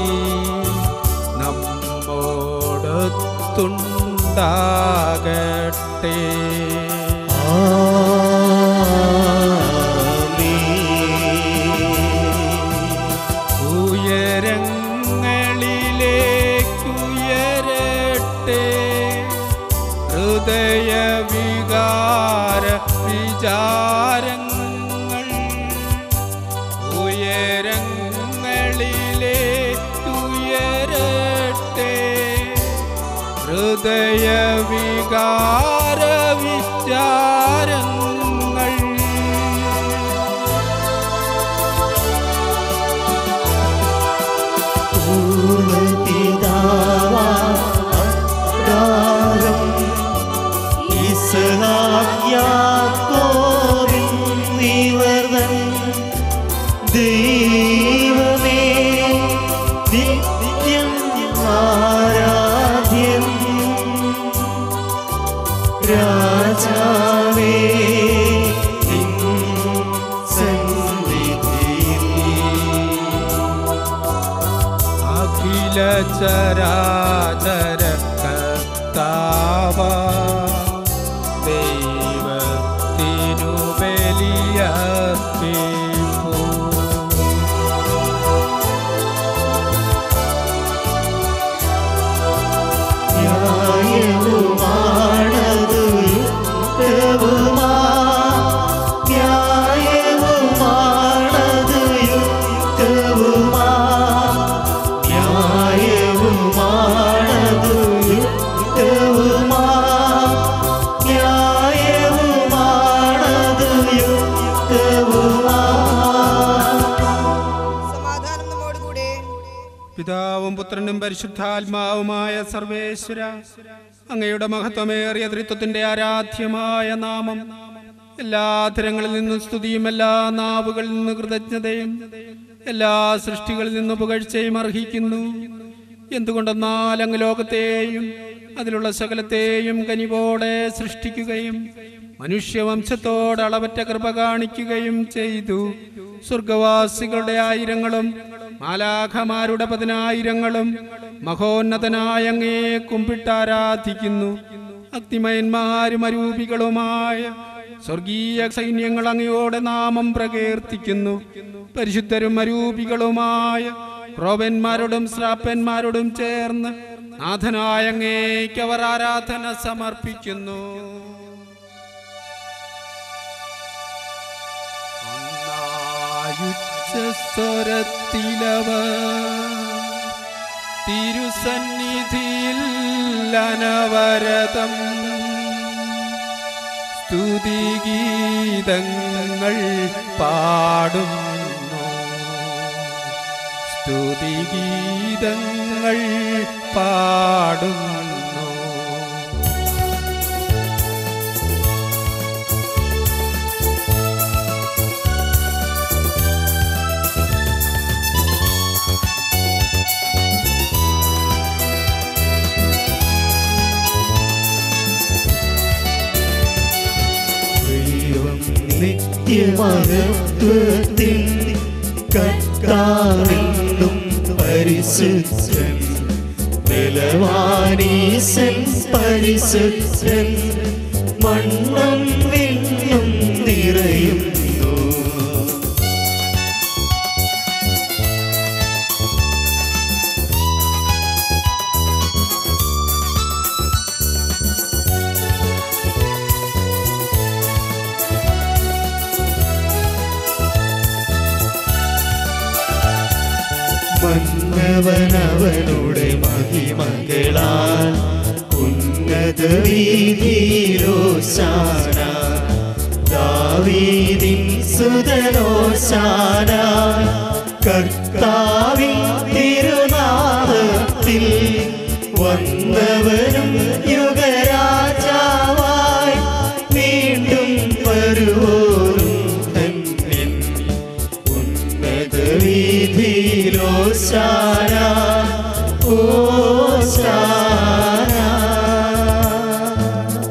നമ്മോടൊത്തുണ്ടാകട്ടെ ഉയരങ്ങളിലേക്കുയരട്ടെ ഹൃദയവികാര വിചാരങ്ങൾ ഉയരങ്ങളിലേക്കുയരട്ടെ ഹൃദയവികാര വിചാരങ്ങൾ പൂർവപിതാവാം യാക്കോബിൻ നിവർതൻ ദൈവമേ നിത്യം ആരാധ്യം രാജാവേ നിൻ സന്നിധിയിൽ അഖില ചരാചര കർത്താവ ദൈവത്തിനു ബലിയർപ്പിപ്പൂ ന്യായവുമാണതു യുക്തവുമാ ന്യായവുമാണതു യുക്തവുമാ ന്യായവുമാണതു യുക്തവുമാ ന്യായവുമാണതു യുക്തവുമാ സമാധാനം നമ്മോടുകൂടെ പിതാവും പുത്രനും പരിശുദ്ധാത്മാവുമായ സർവേശ്വര അങ്ങയുടെ മഹത്വമേറിയ ത്രിത്വത്തിന്റെ ആരാധ്യമായ നാമം എല്ലാ തരങ്ങളിൽ നിന്നും സ്തുതിയും എല്ലാ നാവുകളിൽ നിന്ന് കൃതജ്ഞതയും എല്ലാ സൃഷ്ടികളിൽ നിന്ന് പുകഴ്ചയും അർഹിക്കുന്നു എന്തുകൊണ്ടെന്നാൽ അങ്ങ് ലോകത്തെയും അതിലുള്ള സകലത്തെയും കനിവോടെ സൃഷ്ടിക്കുകയും മനുഷ്യവംശത്തോട് അളവറ്റ കൃപ കാണിക്കുകയും ചെയ്തു സ്വർഗവാസികളുടെ ആയിരങ്ങളും മാലാഖമാരുടെ പതിനായിരങ്ങളും മഹോന്നതനായ അങ്ങേ കുമ്പിട്ടാരാധിക്കുന്നു അഗ്നിമയന്മാരും അരൂപികളുമായ സ്വർഗീയ സൈന്യങ്ങൾ അങ്ങയോടെ നാമം പ്രകീർത്തിക്കുന്നു പരിശുദ്ധരും അരൂപികളുമായ ക്രോവന്മാരോടും ശ്രാപ്പന്മാരോടും ചേർന്ന് നാഥനായ അങ്ങേക്ക് അവർ ആരാധന സമർപ്പിക്കുന്നു സ്വരത്തിലവർ തിരുസന്നിധിയിൽ അനവരതം സ്തുതിഗീതങ്ങൾ പാടുന്നു സ്തുതിഗീതങ്ങൾ പാടുന്നു ദൈവം നിത്യമഹത്വത്തിൽ കർത്താവെന്നും പരിശുദ്ധൻ ബലവാനീശൻ പരിശുദ്ധൻ മണ്ണും വിണ്ണും നിറയുന്നു മന്നവനവനുടെ മഹിമകളാൽ ഉന്നത വീതിയിലോശാന ദാവീദിൻ സുതനോശാന കർത്താവിൻ തിരുനാമത്തിൽ വന്നവനും യുഗരാജാവായി വീണ്ടും വരുവോരും ധന്യൻ ഉന്നത വീതിയിലോശാന ഓശാന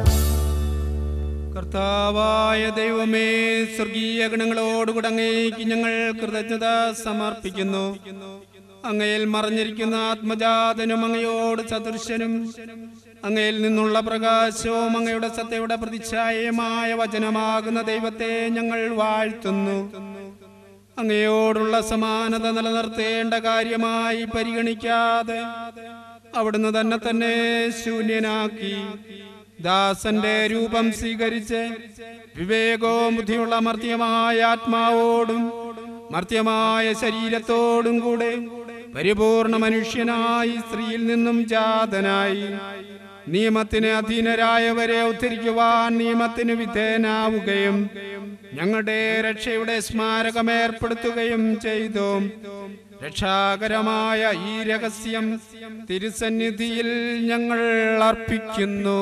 കർത്താവായ ദൈവമേ സ്വർഗീയ ഗണങ്ങളോടുകൂടെ അങ്ങേക്ക് ഞങ്ങൾ കൃതജ്ഞത സമർപ്പിക്കുന്നു അങ്ങയിൽ മറഞ്ഞിരിക്കുന്ന ആത്മജാതനും അങ്ങയോട് സദൃശനും അങ്ങയിൽ നിന്നുള്ള പ്രകാശവും അങ്ങയുടെ സത്യയുടെ പ്രതിച്ഛായമായ വചനമാകുന്ന ദൈവത്തെ ഞങ്ങൾ വാഴ്ത്തുന്നു അങ്ങയോടുള്ള സമാനത നിലനിർത്തേണ്ട കാര്യമായി പരിഗണിക്കാതെ അവിടുന്ന് തന്നെ തന്നെ ശൂന്യനാക്കി ദാസന്റെ രൂപം സ്വീകരിച്ച് വിവേകവും ബുദ്ധിയുള്ള മർത്യമായ ആത്മാവോടും മർത്യമായ ശരീരത്തോടും കൂടെ പരിപൂർണ മനുഷ്യനായി സ്ത്രീയിൽ നിന്നും ജാതനായി നിയമത്തിന് അധീനരായവരെ ഉദ്ധരിക്കുവാൻ നിയമത്തിന് വിധേയനാവുകയും ഞങ്ങളുടെ രക്ഷയുടെ സ്മാരകം ഏർപ്പെടുത്തുകയും ചെയ്തു രക്ഷാകരമായ ഈ രഹസ്യം തിരുസന്നിധിയിൽ ഞങ്ങൾ അർപ്പിക്കുന്നു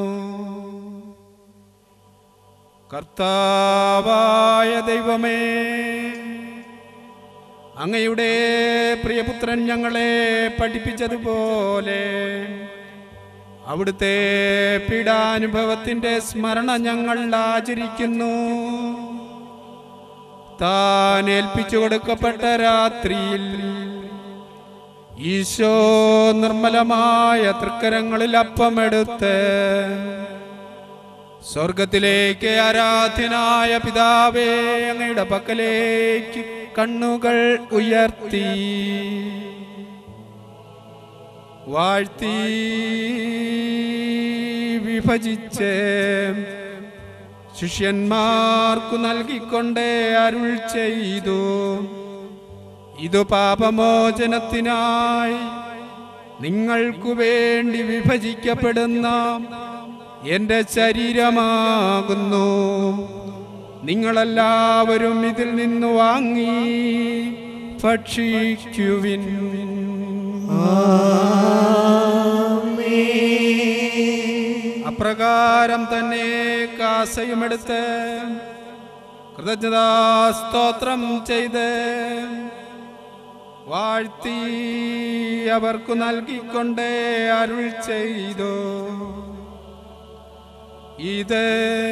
കർത്താവായ ദൈവമേ അങ്ങയുടെ പ്രിയപുത്രൻ ഞങ്ങളെ പഠിപ്പിച്ചതുപോലെ അവിടുത്തെ പീഡാനുഭവത്തിന്റെ സ്മരണ ഞങ്ങൾ ആചരിക്കുന്നു താൻ ഏൽപ്പിച്ചു കൊടുക്കപ്പെട്ട രാത്രിയിൽ ഈശോ നിർമ്മലമായ തൃക്കരങ്ങളിൽ അപ്പമെടുത്ത് സ്വർഗത്തിലേക്ക് ആരാധ്യനായ പിതാവേ അങ്ങയുടെ പക്കലേക്ക് കണ്ണുകൾ ഉയർത്തി വാഴ്ത്തി വിഭജിച്ച് ശിഷ്യന്മാർക്കു നൽകിക്കൊണ്ടേ അരുൾ ചെയ്തു ഇതു പാപമോചനത്തിനായി നിങ്ങൾക്കു വേണ്ടി വിഭജിക്കപ്പെടുന്ന എന്റെ ശരീരമാകുന്നു നിങ്ങളെല്ലാവരും ഇതിൽ നിന്ന് വാങ്ങി ഭക്ഷിക്കുവിൻ അപ്രകാരം തന്നെ കാസയുമെടുത്ത് കൃതജ്ഞതാ സ്തോത്രം ചെയ്ത് വാഴ്ത്തി അവർക്കു നൽകിക്കൊണ്ടേ അരുൾ ചെയ്തു ഇത്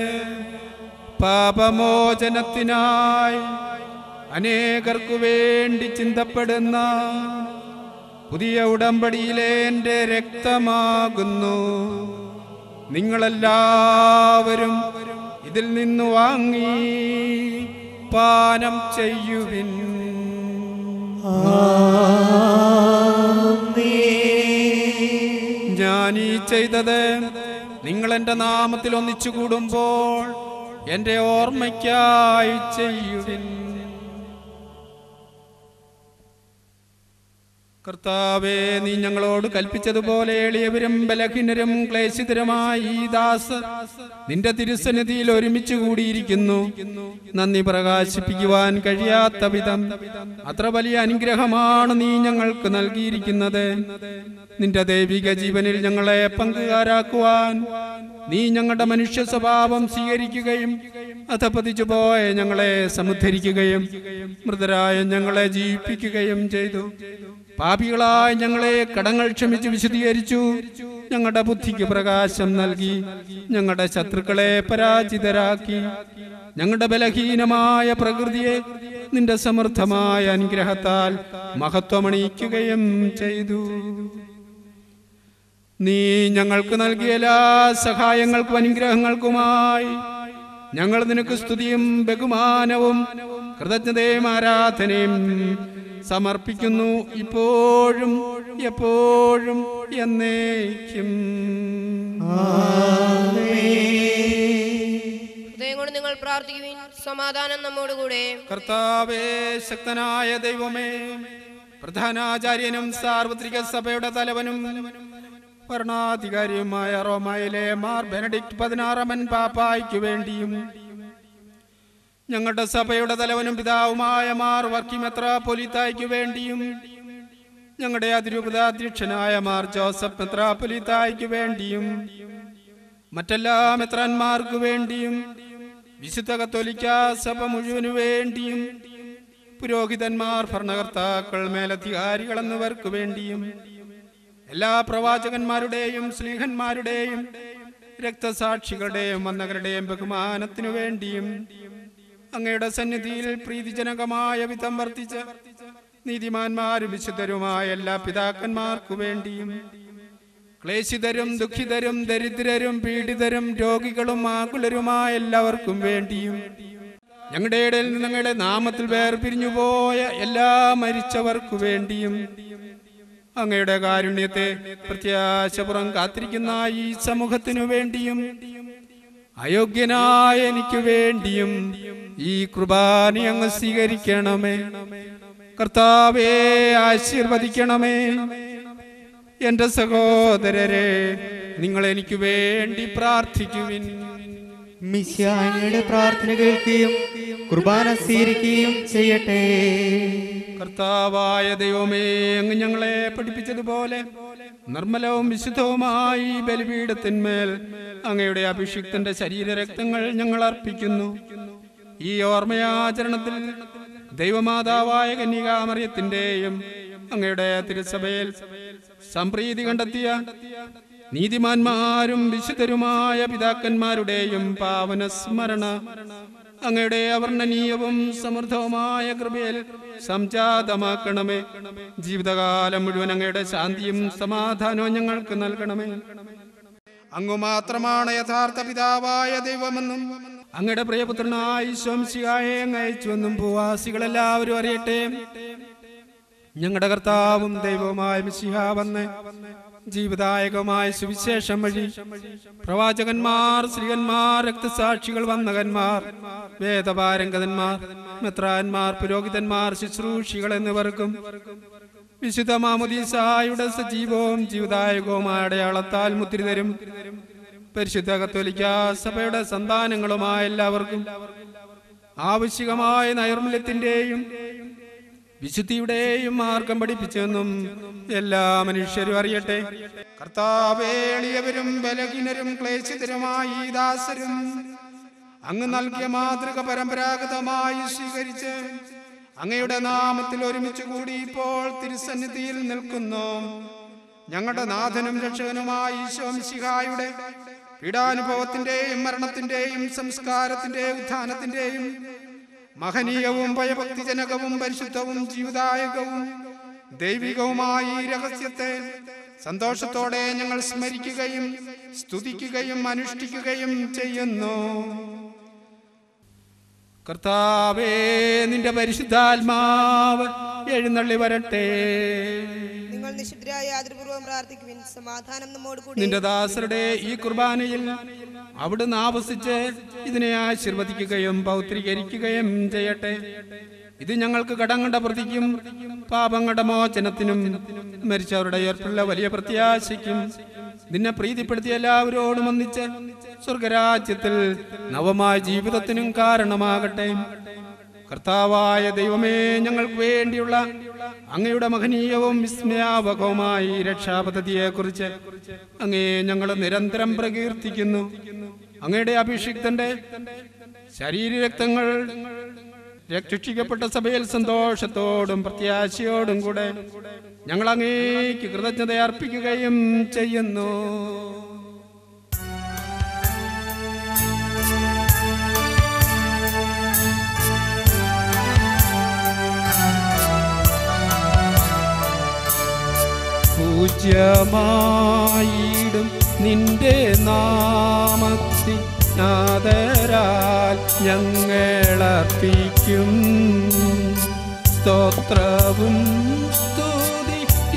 പാപമോചനത്തിനായി അനേകർക്കു വേണ്ടി ചിന്തപ്പെടുന്ന പുതിയ ഉടമ്പടിയിലെ എൻ്റെ രക്തമാകുന്നു നിങ്ങളെല്ലാവരും ഇതിൽ നിന്ന് വാങ്ങി പാനം ചെയ്യുവിൻ ഞാൻ ഈ ചെയ്തത് നിങ്ങൾ എൻ്റെ നാമത്തിൽ ഒന്നിച്ചു കൂടുമ്പോൾ എൻ്റെ ഓർമ്മയ്ക്കായി ചെയ്യുവിൻ കർത്താവേ നീ ഞങ്ങളോട് കൽപ്പിച്ചതുപോലെ എളിയവരും ബലഹീനരും ക്ലേശിതരുമായി ഈ ദാസ നിന്റെ തിരുസന്നിധിയിൽ ഒരുമിച്ച് കൂടിയിരിക്കുന്നു നന്ദി പ്രകാശിപ്പിക്കുവാൻ കഴിയാത്ത വിധം അത്ര വലിയ അനുഗ്രഹമാണ് നീ ഞങ്ങൾക്ക് നൽകിയിരിക്കുന്നത് നിന്റെ ദൈവിക ജീവനിൽ ഞങ്ങളെ പങ്കുകാരാക്കുവാൻ നീ ഞങ്ങളുടെ മനുഷ്യ സ്വഭാവം സ്വീകരിക്കുകയും അധപതിച്ചു പോയ ഞങ്ങളെ സമുദ്ധരിക്കുകയും മൃതരായ ഞങ്ങളെ ജീവിപ്പിക്കുകയും ചെയ്തു പാപികളായ ഞങ്ങളെ കടങ്ങൾ ക്ഷമിച്ച് വിശദീകരിച്ചു ഞങ്ങളുടെ ബുദ്ധിക്ക് പ്രകാശം നൽകി ഞങ്ങളുടെ ശത്രുക്കളെ പരാജിതരാക്കി ഞങ്ങളുടെ ബലഹീനമായ പ്രകൃതിയെ നിന്റെ സമൃദ്ധമായ അനുഗ്രഹത്താൽ മഹത്വമണിയിക്കുകയും ചെയ്തു നീ ഞങ്ങൾക്ക് നൽകിയ എല്ലാ സഹായങ്ങൾക്കും അനുഗ്രഹങ്ങൾക്കുമായി ഞങ്ങൾ നിനക്ക് സ്തുതിയും ബഹുമാനവും കൃതജ്ഞതയും ആരാധനയും സമർപ്പിക്കുന്നു ഇപ്പോഴും എപ്പോഴും എന്നേക്കും ഹൃദയം കൊണ്ട് നിങ്ങൾ പ്രാർത്ഥിക്കുവിൻ സമാധാനം നമ്മോടുകൂടെ കർത്താവേ ശക്തനായ ദൈവമേ പ്രധാനാചാര്യനും സാർവത്രിക സഭയുടെ തലവനും ഭരണാധികാരിയുമായ റോമായിലെ മാർ ബെനഡിക്ട് പതിനാറമൻ പാപ്പായ്ക്കു വേണ്ടിയും ഞങ്ങളുടെ സഭയുടെ തലവനും പിതാവുമായ മാർ വർക്കി മെത്രാപൊലിത്തായ്ക്കു വേണ്ടിയും ഞങ്ങളുടെ അതിരൂപതാധ്യക്ഷനായ മാർ ജോസഫ് മെത്രാപൊലിത്തായ്ക്കു വേണ്ടിയും മറ്റെല്ലാ മെത്രാന്മാർക്കു വേണ്ടിയും വിശുദ്ധ കത്തോലിക്ക സഭ മുഴുവനു വേണ്ടിയും പുരോഹിതന്മാർ ഭരണകർത്താക്കൾ മേലധികാരികൾ എന്നിവർക്കു വേണ്ടിയും എല്ലാ പ്രവാചകന്മാരുടെയും സ്ലീഹന്മാരുടെയും രക്തസാക്ഷികളുടെയും വന്നകരുടെയും ബഹുമാനത്തിനു വേണ്ടിയും അങ്ങയുടെ സന്നിധിയിൽ പ്രീതിജനകമായ വിധം വർത്തിച്ച നീതിമാന്മാരും വിശുദ്ധരുമായ എല്ലാ പിതാക്കന്മാർക്കു വേണ്ടിയും ക്ലേശിതരും ദുഃഖിതരും ദരിദ്രരും പീഡിതരും രോഗികളും ആകുലരുമായ എല്ലാവർക്കും വേണ്ടിയും ഞങ്ങളുടെ ഇടയിൽ നിന്ന് ഞങ്ങളുടെ നാമത്തിൽ വേർപിരിഞ്ഞു പോയ എല്ലാ മരിച്ചവർക്കു വേണ്ടിയും അങ്ങയുടെ കാരുണ്യത്തെ പ്രത്യാശപുറം കാത്തിരിക്കുന്ന ഈ സമൂഹത്തിനു വേണ്ടിയും അയോഗ്യനായ എനിക്ക് വേണ്ടിയും ഈ കുർബാന അങ്ങ് സ്വീകരിക്കണമേ കർത്താവേ ആശീർവദിക്കണമേ എന്റെ സഹോദരരെ നിങ്ങൾ എനിക്ക് വേണ്ടി പ്രാർത്ഥിക്കുവിൻ മിശ്യാങ്ങളുടെ പ്രാർത്ഥന കേൾക്കുകയും കുർബാന സ്വീകരിക്കുകയും ചെയ്യട്ടെ കർത്താവായ ദൈവമേ അങ്ങ് ഞങ്ങളെ പഠിപ്പിച്ചതുപോലെ നിർമ്മലവും വിശുദ്ധവുമായി ഈ ബലിപീഠത്തിന്മേൽ അങ്ങയുടെ അഭിഷിക്തന്റെ ശരീരരക്തങ്ങൾ ഞങ്ങൾ അർപ്പിക്കുന്നു ഈ ഓർമ്മയാചരണത്തിൽ ദൈവമാതാവായ കന്യകാമറിയത്തിന്റെയും അങ്ങയുടെ തിരുസഭയിൽ സംപ്രീതി കണ്ടെത്തിയ നീതിമാന്മാരും വിശുദ്ധരുമായ പിതാക്കന്മാരുടെയും പാവന സ്മരണ അങ്ങയുടെ അവർണ്ണനീയവും സമൃദ്ധവുമായ കൃപയിൽ സംജാതമാക്കണമേ ജീവിതകാലം മുഴുവൻ അങ്ങയുടെ ശാന്തിയും സമാധാനവും ഞങ്ങൾക്ക് നൽകണമേ അങ്ങു മാത്രമാണ് യഥാർത്ഥ പിതാവായ ദൈവമെന്നും അങ്ങയുടെ പ്രിയപുത്രനായി ശംശിയായെ അങ്ങ് അയച്ചുവെന്നും ഭൂവാസികളെല്ലാവരും അറിയട്ടെ ഞങ്ങളുടെ കർത്താവും ദൈവവുമായ മിശിഹ വന്ന് ജീവദായകമായ സുവിശേഷം വഴി പ്രവാചകന്മാർ ശ്രീകന്മാർ രക്തസാക്ഷികൾ വന്നകന്മാർ വേദപാരംഗതന്മാർ മെത്രാന്മാർ പുരോഹിതന്മാർ ശുശ്രൂഷികൾ എന്നിവർക്കും വിശുദ്ധ മാമുദീസായുടെ സജീവവും ജീവദായകവുമായ അടയാളത്താൽ മുദ്രിതരും പരിശുദ്ധ കത്തോലിക്ക സഭയുടെ സന്താനങ്ങളുമായ എല്ലാവർക്കും ആവശ്യമായ നൈർമല്യത്തിന്റെയും വിശുദ്ധിയുടെയും മാർഗം പഠിപ്പിച്ചെന്നും എല്ലാ മനുഷ്യരും അറിയട്ടെ കർത്താവേളിയവരും ബലഹീനരും ക്ലേശിതരുമായി ഈ ദാസരും അങ്ങ് നൽകിയ മാതൃക പരമ്പരാഗതമായി സ്വീകരിച്ച് അങ്ങയുടെ നാമത്തിൽ ഒരുമിച്ച് കൂടി ഇപ്പോൾ തിരുസന്നിധിയിൽ നിൽക്കുന്നു ഞങ്ങളുടെ നാഥനും രക്ഷകനുമായ ഈശോമിശിഹായുടെ പീഡാനുഭവത്തിന്റെയും മരണത്തിന്റെയും സംസ്കാരത്തിന്റെയും ഉത്ഥാനത്തിന്റെയും മഹനീയവും ഭയഭക്തിജനകവും പരിശുദ്ധവും ജീവദായകവും ദൈവികവുമായ ഈ രഹസ്യത്തെ സന്തോഷത്തോടെ ഞങ്ങൾ സ്മരിക്കുകയും സ്തുതിക്കുകയും അനുഷ്ഠിക്കുകയും ചെയ്യുന്നു കർത്താവേ നിന്റെ പരിശുദ്ധാത്മാവ് എഴുന്നള്ളി വരട്ടെ നിങ്ങൾ നിശുദ്ധരായ ആദരപൂർവ്വം പ്രാർത്ഥിക്കുവിൻ സമാധാനം നമ്മോട് കൂടി നിന്റെ ദാസരുടെ ഈ കുർബാനയിൽ അവിടുന്ന് ആവസിച്ച് ഇതിനെ ആശീർവദിക്കുകയും പൗത്രീകരിക്കുകയും ചെയ്യട്ടെ ഇത് ഞങ്ങൾക്ക് കടങ്ങളുടെ പ്രതിക്കും പാപങ്ങളുടെ മോചനത്തിനും മരിച്ചവരുടെ ഏർപ്പുള്ള വലിയ പ്രത്യാശയ്ക്കും നിന്നെ പ്രീതിപ്പെടുത്തിയ എല്ലാവരോടും ഒന്നിച്ച് സ്വർഗരാജ്യത്തിൽ നവമായ ജീവിതത്തിനും കാരണമാകട്ടെ കർത്താവായ ദൈവമേ ഞങ്ങൾക്ക് വേണ്ടിയുള്ള അങ്ങയുടെ മഹനീയവും വിസ്മയാവകവുമായി രക്ഷാപദ്ധതിയെ കുറിച്ച് അങ്ങേ ഞങ്ങൾ നിരന്തരം പ്രകീർത്തിക്കുന്നു അങ്ങയുടെ അഭിഷിക്തന്റെ ശരീരരക്തങ്ങൾ രക്ഷിക്കപ്പെട്ട സഭയിൽ സന്തോഷത്തോടും പ്രത്യാശയോടും കൂടെ ഞങ്ങൾ അങ്ങേക്ക് കൃതജ്ഞത അർപ്പിക്കുകയും ചെയ്യുന്നു പൂജ്യമായിടും നിന്റെ നാമത്തിൽ ആദരാൽ ഞങ്ങളർപ്പിക്കും സ്തോത്രവും സ്തുതി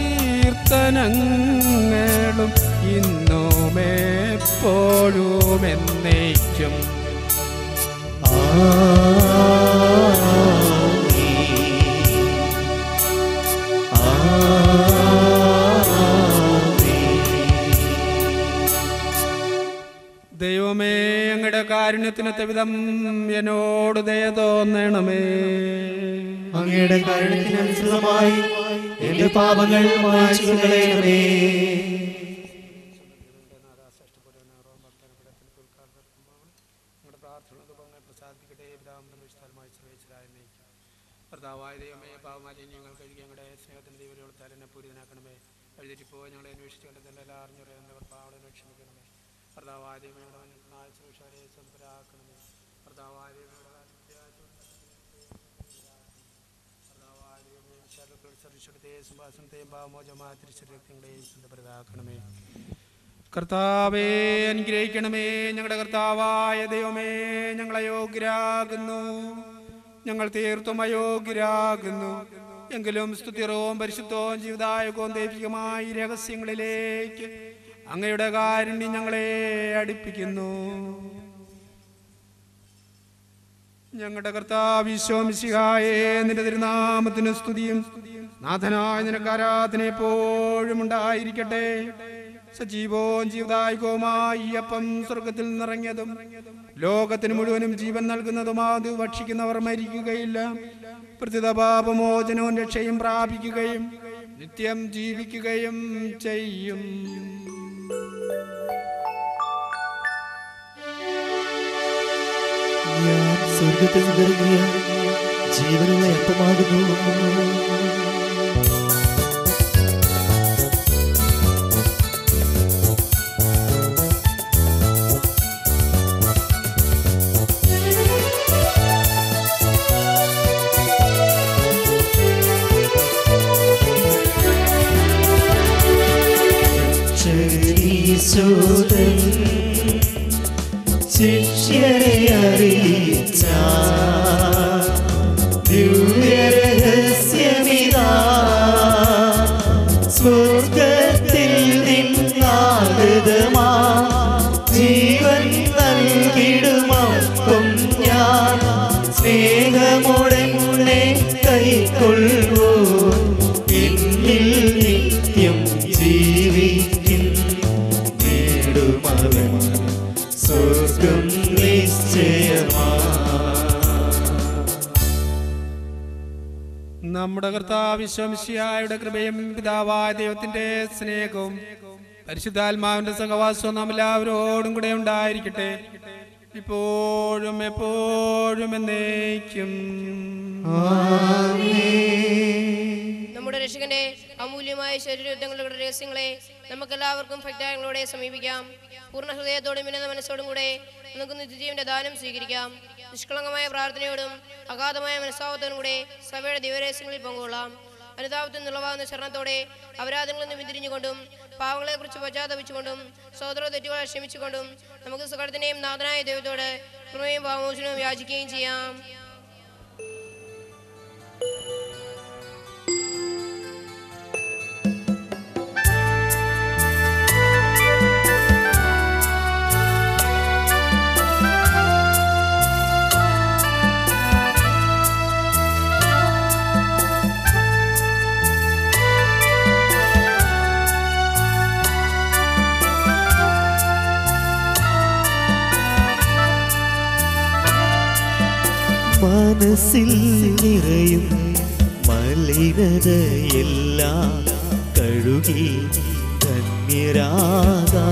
കീർത്തനങ്ങളും ഇന്നും എപ്പോഴും എന്നേക്കും ദൈവമേ അങ്ങയുടെ കാരുണ്യത്തിനൊത്ത വിധം എന്നോട് ദയ തോന്നണമേ അങ്ങയുടെ കാരണത്തിനനുസൃതമായി എന്റെ പാപങ്ങൾ മായ്ച്ചു കളയണമേ കർത്താവായ ദൈവമേ പാവമാലിന്യങ്ങൾ കഴുകി ഞങ്ങളുടെ സ്നേഹത്തിന് ദൈവത്താൽ എന്നെ പൂരിതനാക്കണമേ എഴുതിപ്പോ ഞങ്ങളെ അന്വേഷിച്ചു കണ്ടെത്തല്ല അറിഞ്ഞുറയുന്നവർ പാവടനെ ക്ഷമിക്കണമേ കർത്താവേ അനുഗ്രഹിക്കണമേ ഞങ്ങളുടെ കർത്താവായ ദൈവമേ ഞങ്ങൾ അയോഗ്യരാകുന്നു ഞങ്ങൾ തീർത്തും അയോഗ്യരാകുന്നു എങ്കിലും സ്തുതിറവും പരിശുദ്ധവും ജീവിതായകവും ദൈവികമായ ഈ രഹസ്യങ്ങളിലേക്ക് അങ്ങയുടെ കാരുണ്യം ഞങ്ങളെ അടുപ്പിക്കുന്നു ഞങ്ങളുടെ കർത്താവ് ഈശോമിശിഹായേ നിന്റെ തിരുനാമത്തിന് സ്തുതിയും നാഥനായ നിനക്ക് ആരാധന എപ്പോഴും ഉണ്ടായിരിക്കട്ടെ സജീവവും ജീവദായകവുമായി ഈ അപ്പം സ്വർഗത്തിൽ നിറങ്ങിയതും ലോകത്തിന് മുഴുവനും ജീവൻ നൽകുന്നതും അത് ഭക്ഷിക്കുന്നവർ മരിക്കുകയില്ല പ്രതിത പാപമോചനവും രക്ഷയും പ്രാപിക്കുകയും നിത്യം ജീവിക്കുകയും ചെയ്യും ഞാൻ സ്വർഗത്തിൽ നിന്നിറങ്ങിയ ജീവനുള്ള അപ്പമാകുന്നു ഈശോദൻ ശിഷ്യരെ അറിയിച്ച ദിവ്യരഹസ്യമിതാ സ്വർഗത്തിൽ നിന്നാകൃതമാ ജീവൻ നൽകിടുമപ്പം ഞാൻ സ്നേഹമുടനെ കൈക്കൊള്ളുവോ എന്നിൽ നിത്യം ജീവിക്കും നേടുമവൻ സ്വർഗം നിശ്ചയമാ നമ്മുടെ കർത്താവ് വിശ്വമിശിയായുടെ കൃപയും പിതാവായ ദൈവത്തിന്റെ സ്നേഹവും പരിശുദ്ധാത്മാവിന്റെ സഹവാസവും നാം എല്ലാവരോടും കൂടെ ഉണ്ടായിരിക്കട്ടെ ഇപ്പോഴും എപ്പോഴും എന്നേക്കും നമ്മുടെ രക്ഷകന്റെ അമൂല്യമായ ശരീരങ്ങളുടെ രഹസ്യങ്ങളെ നമുക്കെല്ലാവർക്കും ഭക്തായങ്ങളോടെ സമീപിക്കാം പൂർണ്ണ ഹൃദയത്തോടും വിനത മനസ്സോടും കൂടെ നമുക്ക് നിത്യജീവന്റെ ദാനം സ്വീകരിക്കാം നിഷ്കളങ്കമായ പ്രാർത്ഥനയോടും അഗാധമായ മനസ്സാവത്തോടും കൂടെ സഭയുടെ ദിവരഹസ്യങ്ങളിൽ പങ്കുകൊള്ളാം അനുതാപത്തിൽ നിളവാകുന്ന ശരണത്തോടെ അപരാധങ്ങളിൽ നിന്ന് വിതിരിഞ്ഞുകൊണ്ടും പാവങ്ങളെക്കുറിച്ച് പശ്ചാത്തപിച്ചുകൊണ്ടും സഹോദര തെറ്റുകളെ ക്ഷമിച്ചുകൊണ്ടും നമുക്ക് സകലത്തിനെയും നാഥനായ ദൈവത്തോട് കൃപയും പാമോചനവും യാചിക്കുകയും ചെയ്യാം മനസ്സിൽ നിറയും മലിനതയെല്ലാം കഴുകി ധന്യരാകാ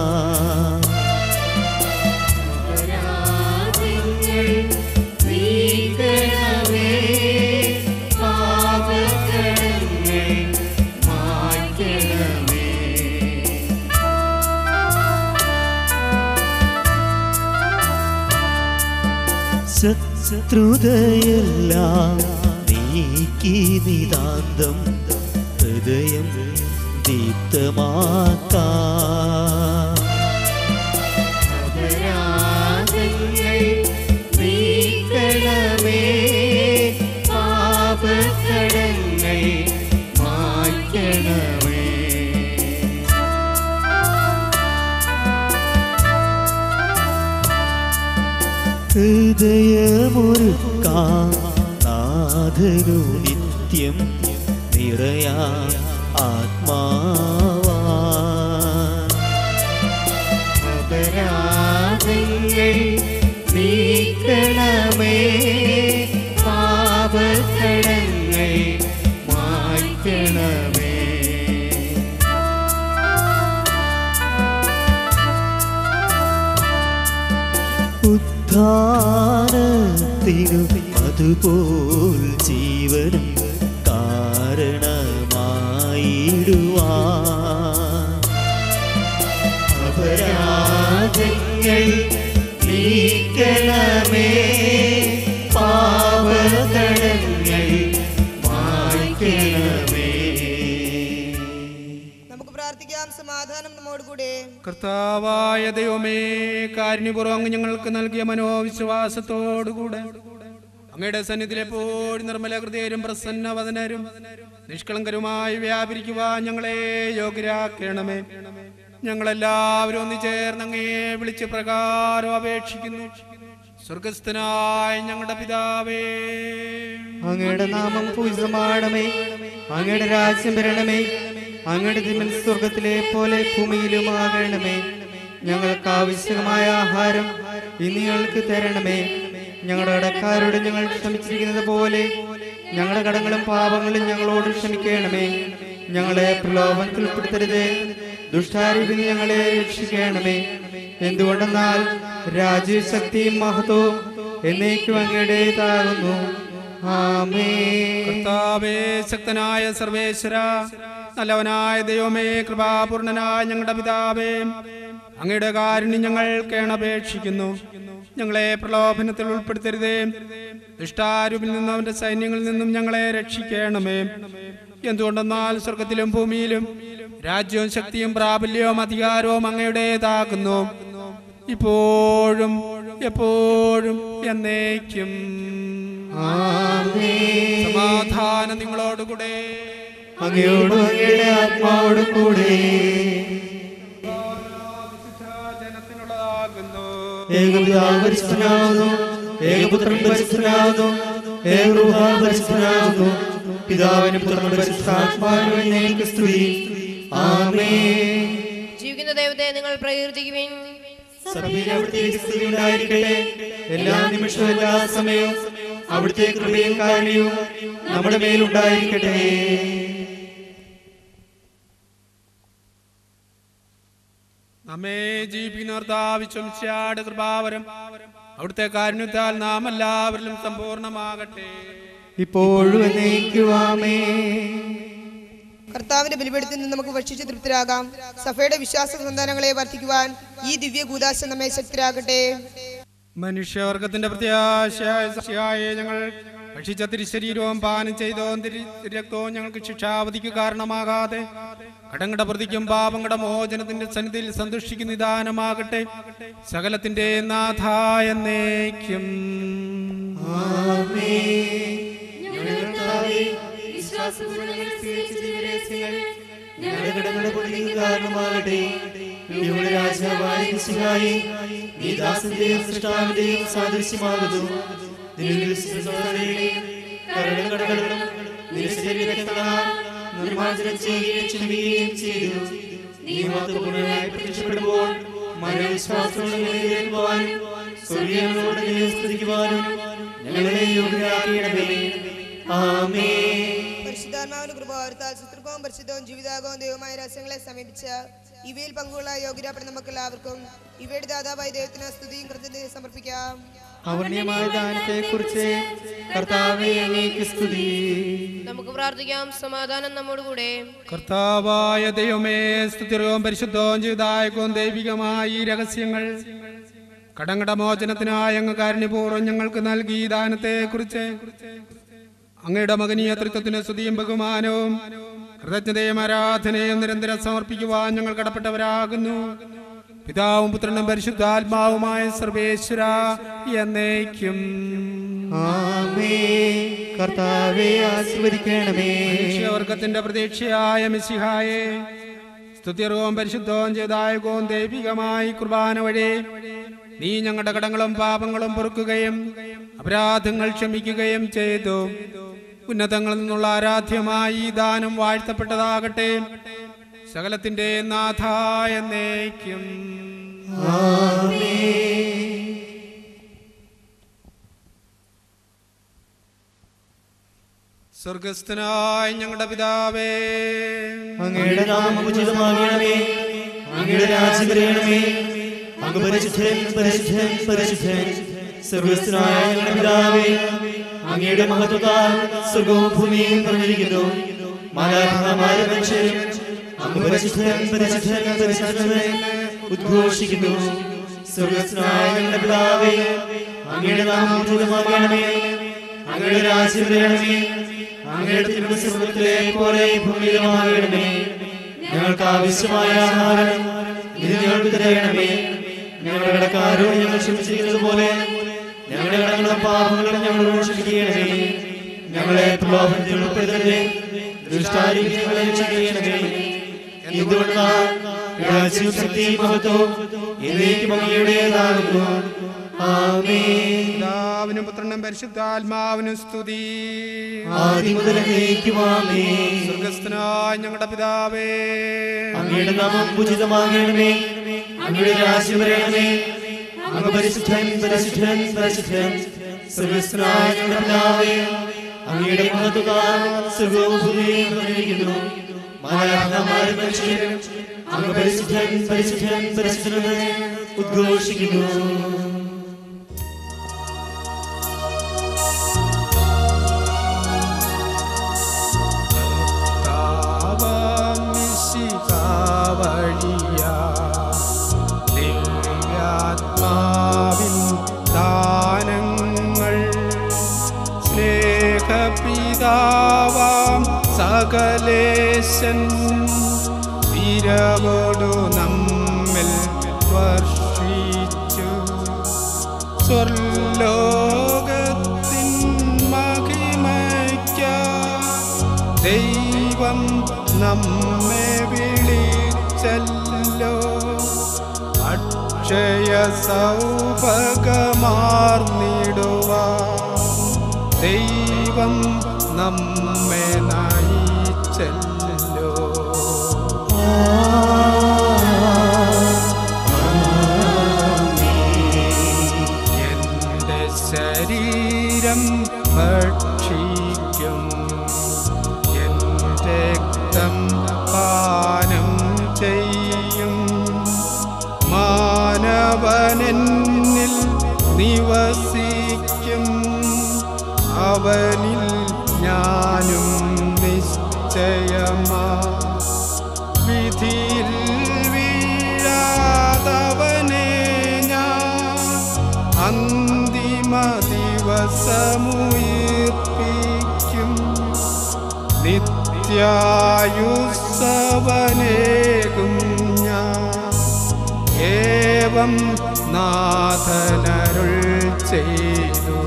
ശത്രുതയെല്ലാം നീക്കി നിതാന്തം ഹൃദയം ദീപ്തമാക്കാ നീക്കണമേ പാപക്കടങ്ങൾ മായ്ക്കണമേ ഹൃദയമൊരുക്കാം നാഥനു നിത്യം നിറയാ ആത്മാവാ അപരാധങ്ങൾ നീക്കണമേ പാപക്കടങ്ങൾ മായ്ക്കണമേ ഉദ്ധാനത്തിനു അതുപോൽ ജീവനും കാരണമായിടുവാൻ അപരാധങ്ങൾ നീക്കണമേ പാപകടങ്ങൾ മായ്ക്കണമേ നമുക്ക് പ്രാർത്ഥിക്കാം സമാധാനം നമ്മോടുകൂടെ കർത്താവായ ദൈവമേ കാരുണ്യപൂർവ്വം അങ്ങ് ഞങ്ങൾക്ക് നൽകിയ മനോവിശ്വാസത്തോടുകൂടെ അങ്ങയുടെ സന്നിധിയിൽ എപ്പോഴും നിർമ്മല ഹൃദയരും പ്രസന്നവദനരും നിഷ്കളങ്കരുമായി വ്യാപരിക്കുവാൻ ഞങ്ങളെ യോഗ്യരാക്കണമേ ഞങ്ങളെല്ലാവരും ഒന്ന് ചേർന്ന് അങ്ങേ വിളിച്ച് പ്രകാരം അപേക്ഷിക്കുന്നു സ്വർഗസ്ഥനായ ഞങ്ങളുടെ പിതാവേ അങ്ങയുടെ നാമം പൂജിതമാണമേ അങ്ങയുടെ രാജ്യം വരണമേ അങ്ങയുടെ തിരുമൽ സ്വർഗത്തിലെ പോലെ ഭൂമിയിലുമാകണമേ ഞങ്ങൾക്ക് ആവശ്യമായ ആഹാരം ഇന്ന് ഞങ്ങൾക്ക് തരണമേ ഞങ്ങളുടെ കടക്കാരോട് ഞങ്ങൾ ക്ഷമിച്ചിരിക്കുന്നത് പോലെ ഞങ്ങളുടെ കടങ്ങളും പാപങ്ങളും ഞങ്ങളോട് ക്ഷമിക്കണമേ ഞങ്ങളെ പ്രലോഭനത്തിൽ ഉൾപ്പെടുത്തരുത് ദുഷ്ടാരൂപിൽ ഞങ്ങളെ രക്ഷിക്കണമേ എന്തുകൊണ്ടെന്നാൽ രാജ്യശക്തിയും മഹത്വവും എന്നേക്കും അങ്ങയുടേതാകുന്നു ആമേ കർത്താവേ ശക്തനായ സർവേശ്വര നല്ലവനായ ദൈവമേ കൃപാപൂർണനായ ഞങ്ങളുടെ പിതാവേ അങ്ങയുടെ കാരുണ്യം ഞങ്ങൾ കേണപേക്ഷിക്കുന്നു ഞങ്ങളെ പ്രലോഭനത്തിൽ ഉൾപ്പെടുത്തരുതേ ദുഷ്ടാരൂപിൽ നിന്നും അവന്റെ സൈന്യങ്ങളിൽ നിന്നും ഞങ്ങളെ രക്ഷിക്കണമേ എന്തുകൊണ്ടെന്നാൽ സ്വർഗത്തിലും ഭൂമിയിലും രാജ്യവും ശക്തിയും പ്രാബല്യവും അധികാരവും അങ്ങയുടേതാകുന്നു ഇപ്പോഴും എപ്പോഴും എന്നേക്കും സമാധാനം നിങ്ങളോടുകൂടെ അങ്ങയോടും അങ്ങയുടെ ആത്മാവോടും കൂടെ ജനത്തിനുള്ളതാകുന്നു ഏകപിതാവ് പരിശുദ്ധനാകുന്നു ഏകപുത്രൻ പരിശുദ്ധനാകുന്നു ഏകരൂഹ പരിശുദ്ധനാകുന്നു പിതാവിന് പുത്രനും പരിശുദ്ധാത്മാവിനും എന്നേക്ക് സ്തുതി ആമേ ജീവിക്കുന്ന ദൈവത്തെ നിങ്ങൾ പ്രകീർത്തിക്കുവിൻ സഭയിൽ അവിടുത്തേക്ക് സ്തുതി ഉണ്ടായിരിക്കട്ടെ എല്ലാ നിമിഷവും എല്ലാ സമയവും അവിടുത്തെ കൃപയും കാരുണ്യവും നമ്മുടെ മേലുണ്ടായിരിക്കട്ടെ നമ്മെ ജീവിക്കുന്നവർത്താവശ്യം ചാട് കൃപാവരം അവിടുത്തെ കാരുണ്യത്താൽ നാം എല്ലാവരിലും സമ്പൂർണ്ണമാകട്ടെ ഇപ്പോഴും എന്നേക്കുവാമേ കർത്താവിന്റെ ബലിപീഠത്തിൽ നിന്ന് നമുക്ക് ഭക്ഷിച്ച് തൃപ്തരാകാം സഭയുടെ വിശ്വാസ സന്താനങ്ങളെ വർദ്ധിക്കുവാൻ ഈ ദിവ്യ കൂതാശ നമ്മെ ശക്തരാകട്ടെ മനുഷ്യവർഗത്തിന്റെ പ്രത്യാശയായ ശിയായ ഞങ്ങൾ ഭക്ഷിച്ച തിരുശരീരവും പാനം ചെയ്തോ രക്തവും ഞങ്ങൾക്ക് ശിക്ഷാവധിക്ക് കാരണമാകാതെ കടങ്ങളുടെ പ്രതിക്കും പാപങ്ങളുടെ മോചനത്തിന്റെ സന്നിധിയിൽ സന്തുഷ്ടിക്കുന്ന നിദാനമാകട്ടെ സകലത്തിന്റെ നാഥായ എന്നേക്കും വിശ്വാസപൂർവ്വം ഞങ്ങൾ സ്വീകരിച്ച ദിവരഹസ്യങ്ങൾ ഞങ്ങളുടെ കടങ്ങളുടെ പൊടിക്ക് കാരണമാകട്ടെ ഞങ്ങളുടെ രാജാവായ മിശിഹായി നീ ദാസന്റെയും സൃഷ്ടാവിന്റെയും സാദൃശ്യമാകുന്നു നിന്നിൽ വിശ്വസിക്കുന്നവരെയും കരടും കടകളും നിരശരീരത്താൽ നിർമ്മാർജ്ജനം ചെയ്യുകയും ക്ഷമിക്കുകയും ചെയ്തു നീ മഹത്വപൂർണ്ണമായി പ്രത്യക്ഷപ്പെടുമ്പോൾ മനോവിശ്വാസത്തോടെ നിലനിൽക്കുവാനും സ്വർഗീയങ്ങളോട് നിന്നെ സ്തുതിക്കുവാനും ഞങ്ങളെ യോഗ്യരാക്കണമേ ആമേ പരിശുദ്ധാത്മാവിന്റെ കൃപ ഓർത്താൽ ശത്രുക്കവും പരിശുദ്ധവും ജീവിതാകവും ദൈവമായ രഹസ്യങ്ങളെ സമീപിച്ച ഇവയിൽ പങ്കുള്ള യോഗ്യരാപ്പെട്ട നമുക്ക് എല്ലാവർക്കും ഇവയുടെ ദാതാവായ ദൈവത്തിന് സ്തുതിയും കൃതജ്ഞതയും സമർപ്പിക്കാം അവർണ്യമായ ദാനത്തെക്കുറിച്ച് കർത്താവെ അങ്ങേക്ക് സ്തുതി നമുക്ക് പ്രാർത്ഥിക്കാം സമാധാനം നമ്മോടുകൂടെ കർത്താവായ ദൈവമേ സ്തുതിരവും പരിശുദ്ധവും ജീവിതായകവും ദൈവികമായ ഈ രഹസ്യങ്ങൾ കടങ്ങളുടെ മോചനത്തിനായി അങ്ങ് കാരുണ്യപൂർവ്വം ഞങ്ങൾക്ക് നൽകി ഈ ദാനത്തെ കുറിച്ച് അങ്ങയുടെ മകനീയ തൃത്വത്തിന് സ്തുതിയും ബഹുമാനവും കൃതജ്ഞതയും ആരാധനയും നിരന്തരം സമർപ്പിക്കുവാൻ ഞങ്ങൾ കടപ്പെട്ടവരാകുന്നു പിതാവും പുത്രനും പരിശുദ്ധാത്മാവുമായ സർവേശ്വര എന്നേക്കും ആമേ കർത്താവെ ആശീർവദിക്കണമേ മനുഷ്യവർഗത്തിന്റെ പ്രതീക്ഷയായ മിശിഹായെ സ്തുത്യർവവും പരിശുദ്ധവും ചെയ്തായകവും ദൈവികമായി കുർബാന വഴി നീ ഞങ്ങളുടെ കടങ്ങളും പാപങ്ങളും പൊറുക്കുകയും അപരാധങ്ങൾ ക്ഷമിക്കുകയും ചെയ്തു ഉന്നതങ്ങളിൽ നിന്നുള്ള ആരാധ്യമായി ഈ ദാനം വാഴ്ത്തപ്പെട്ടതാകട്ടെ സകലത്തിന്റെ നാഥായ എന്നേക്കും സ്വർഗസ്ഥനായ ഞങ്ങളുടെ പിതാവേ അങ്ങയുടെ നാമം ഉചിതമാകണമേ അങ്ങയുടെ രാജ്യം വരയണമേ അങ്ങ് പരിശുദ്ധൻ പരിശുദ്ധൻ പരിശുദ്ധൻ സർവസ്ഥനായ ഞങ്ങളുടെ പിതാവേ അങ്ങയുടെ മഹത്വത്താൽ സ്വർഗവും ഭൂമിയും നിറഞ്ഞിരിക്കുന്നു മാലാഖമാരും മനുഷ്യരും അങ്ങ് പരിശുദ്ധൻ പരിശുദ്ധൻ പരിശുദ്ധൻ ഉദ്ഘോഷിക്കുന്നു സ്വർഗസ്നായ ഞങ്ങളുടെ പിതാവേ അങ്ങയുടെ നാമം പൂജിതമാകണമേ അങ്ങയുടെ രാജ്യം വരണമേ അങ്ങയുടെ തിരുവസ്വർഗത്തിലെ പോലെ ഭൂമിയിലുമാകണമേ ഞങ്ങൾക്ക് ആവശ്യമായ ആഹാരം ഇത് ഞങ്ങൾക്ക് തരണമേ ഞങ്ങളുടെ കടക്കാരോട് ഞങ്ങൾ ക്ഷമിച്ചിരിക്കുന്നത് പോലെ ഞങ്ങളുടെ കടങ്ങളും പാപങ്ങളും ഞങ്ങളോട് ക്ഷമിക്കണമേ ഞങ്ങളെ പ്രലോഭനത്തിൽ ഉൾപ്പെടുത്തരുതേ ദുഷ്ടാരിക്ക് ഞങ്ങളെ രക്ഷിക്കണമേ എന്തുകൊണ്ടാൽ രാജ്യവും ശക്തിയും മഹത്വവും എന്നേക്കും അങ്ങയുടേതാകുന്നു ആമേൻ പിതാവിനും പുത്രനും പരിശുദ്ധാത്മാവിനും സ്തുതി ആദ്യം മുതൽ എന്നേക്കും ആമേൻ സ്വർഗസ്ഥനായ ഞങ്ങളുടെ പിതാവേ അങ്ങയുടെ നാമം പൂജിതമാകണമേ അങ്ങയുടെ രാജ്യം വരണമേ അങ്ങ് പരിശുദ്ധൻ പരിശുദ്ധൻ പരിശുദ്ധൻ സർവസ്നായ ഞങ്ങളുടെ പിതാവേ അങ്ങയുടെ മഹത്വത്താൽ സ്വർഗവും ഭൂമിയും നിറഞ്ഞിരിക്കുന്നു മാലാഖമാരെ മനുഷ്യരും അങ്ങ് പരിശുദ്ധൻ പരിശുദ്ധൻ പരിശുദ്ധൻ എന്ന് ഉദ്ഘോഷിക്കുന്നു ദിവ്യാത്മാവിൻ ദാനങ്ങൾ സ്നേഹപിതാവാം സകലേശൻ വിരവോടു നമ്മിൽ വർഷിച്ചു സ്വർലോകത്തിൻ മഹിമയ്ക്ക ദൈവം നമ്മെ വിളിച്ചല്ലോ അക്ഷയ സൗഭഗമാർന്നിടുവ ദൈവം നമ്മെ നയിച്ചല്ലോ എന്റെ ശരീരം ഭക്ഷിക്കും എന്റെ രക്തം പാനം ചെയ്യും മാനവനെന്നിൽ നിവസിക്കും അവനിൽ ഞാനും നിശ്ചയമാ വിധിയിൽ വീഴാതവനെ ഞാൻ അന്തിമ ദിവസമുയിർപ്പിക്കും നിത്യായുസവനേകും ഞാൻ ഏവം നാഥനരുൾ ചെയ്തു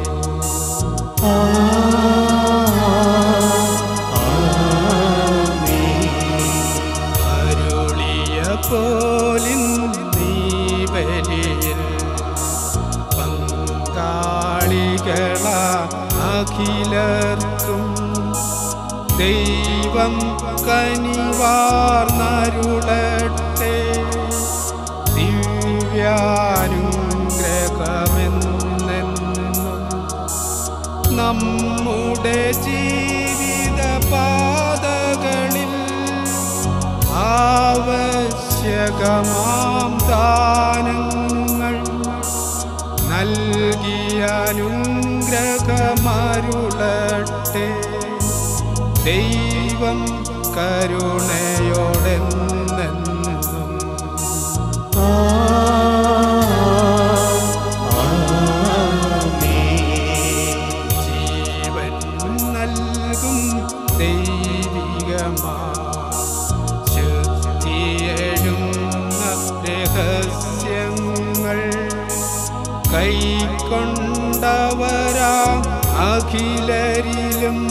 അരുളിയ പോലിൻ നീ ബലിയിൽ പങ്കാളികള അഖിലർക്കും ദൈവം കനിവാർന്നരുളട്ടെ ദിവ്യാനുഗ്രഹമെന്നെന്നും നമ്മുടെ ജീവിത പാതകളിൽ ആവശ്യകമാം ദാനങ്ങൾ നൽകിയ അനുഗ്രഹമരുളട്ടെ ദൈവം കരുണയോടെന്നെന്നും ജീവൻ നൽകും ദൈവികമാ ശുദ്ധിയെഴുന്ന രഹസ്യങ്ങൾ കൈക്കൊണ്ടവരാ അഖിലരിലും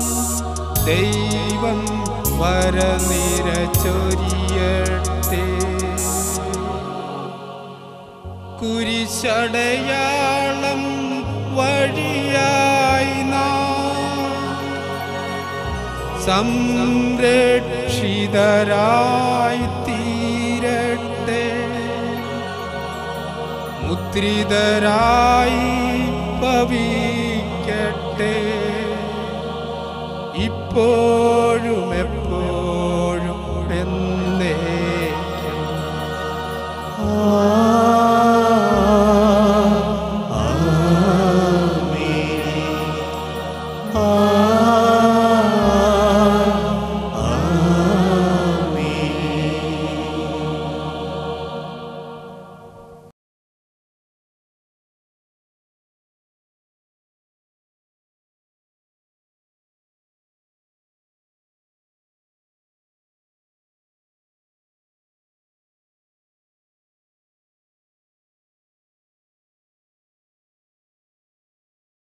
ദൈവം വരനിര ചൊരിയട്ടെ കുരിശടയാളം വഴിയായി നാം സംരക്ഷിതരായി തീരട്ടെ മുദ്രിതരായി ഭവിക്കട്ടെ ഇപ്പോൾ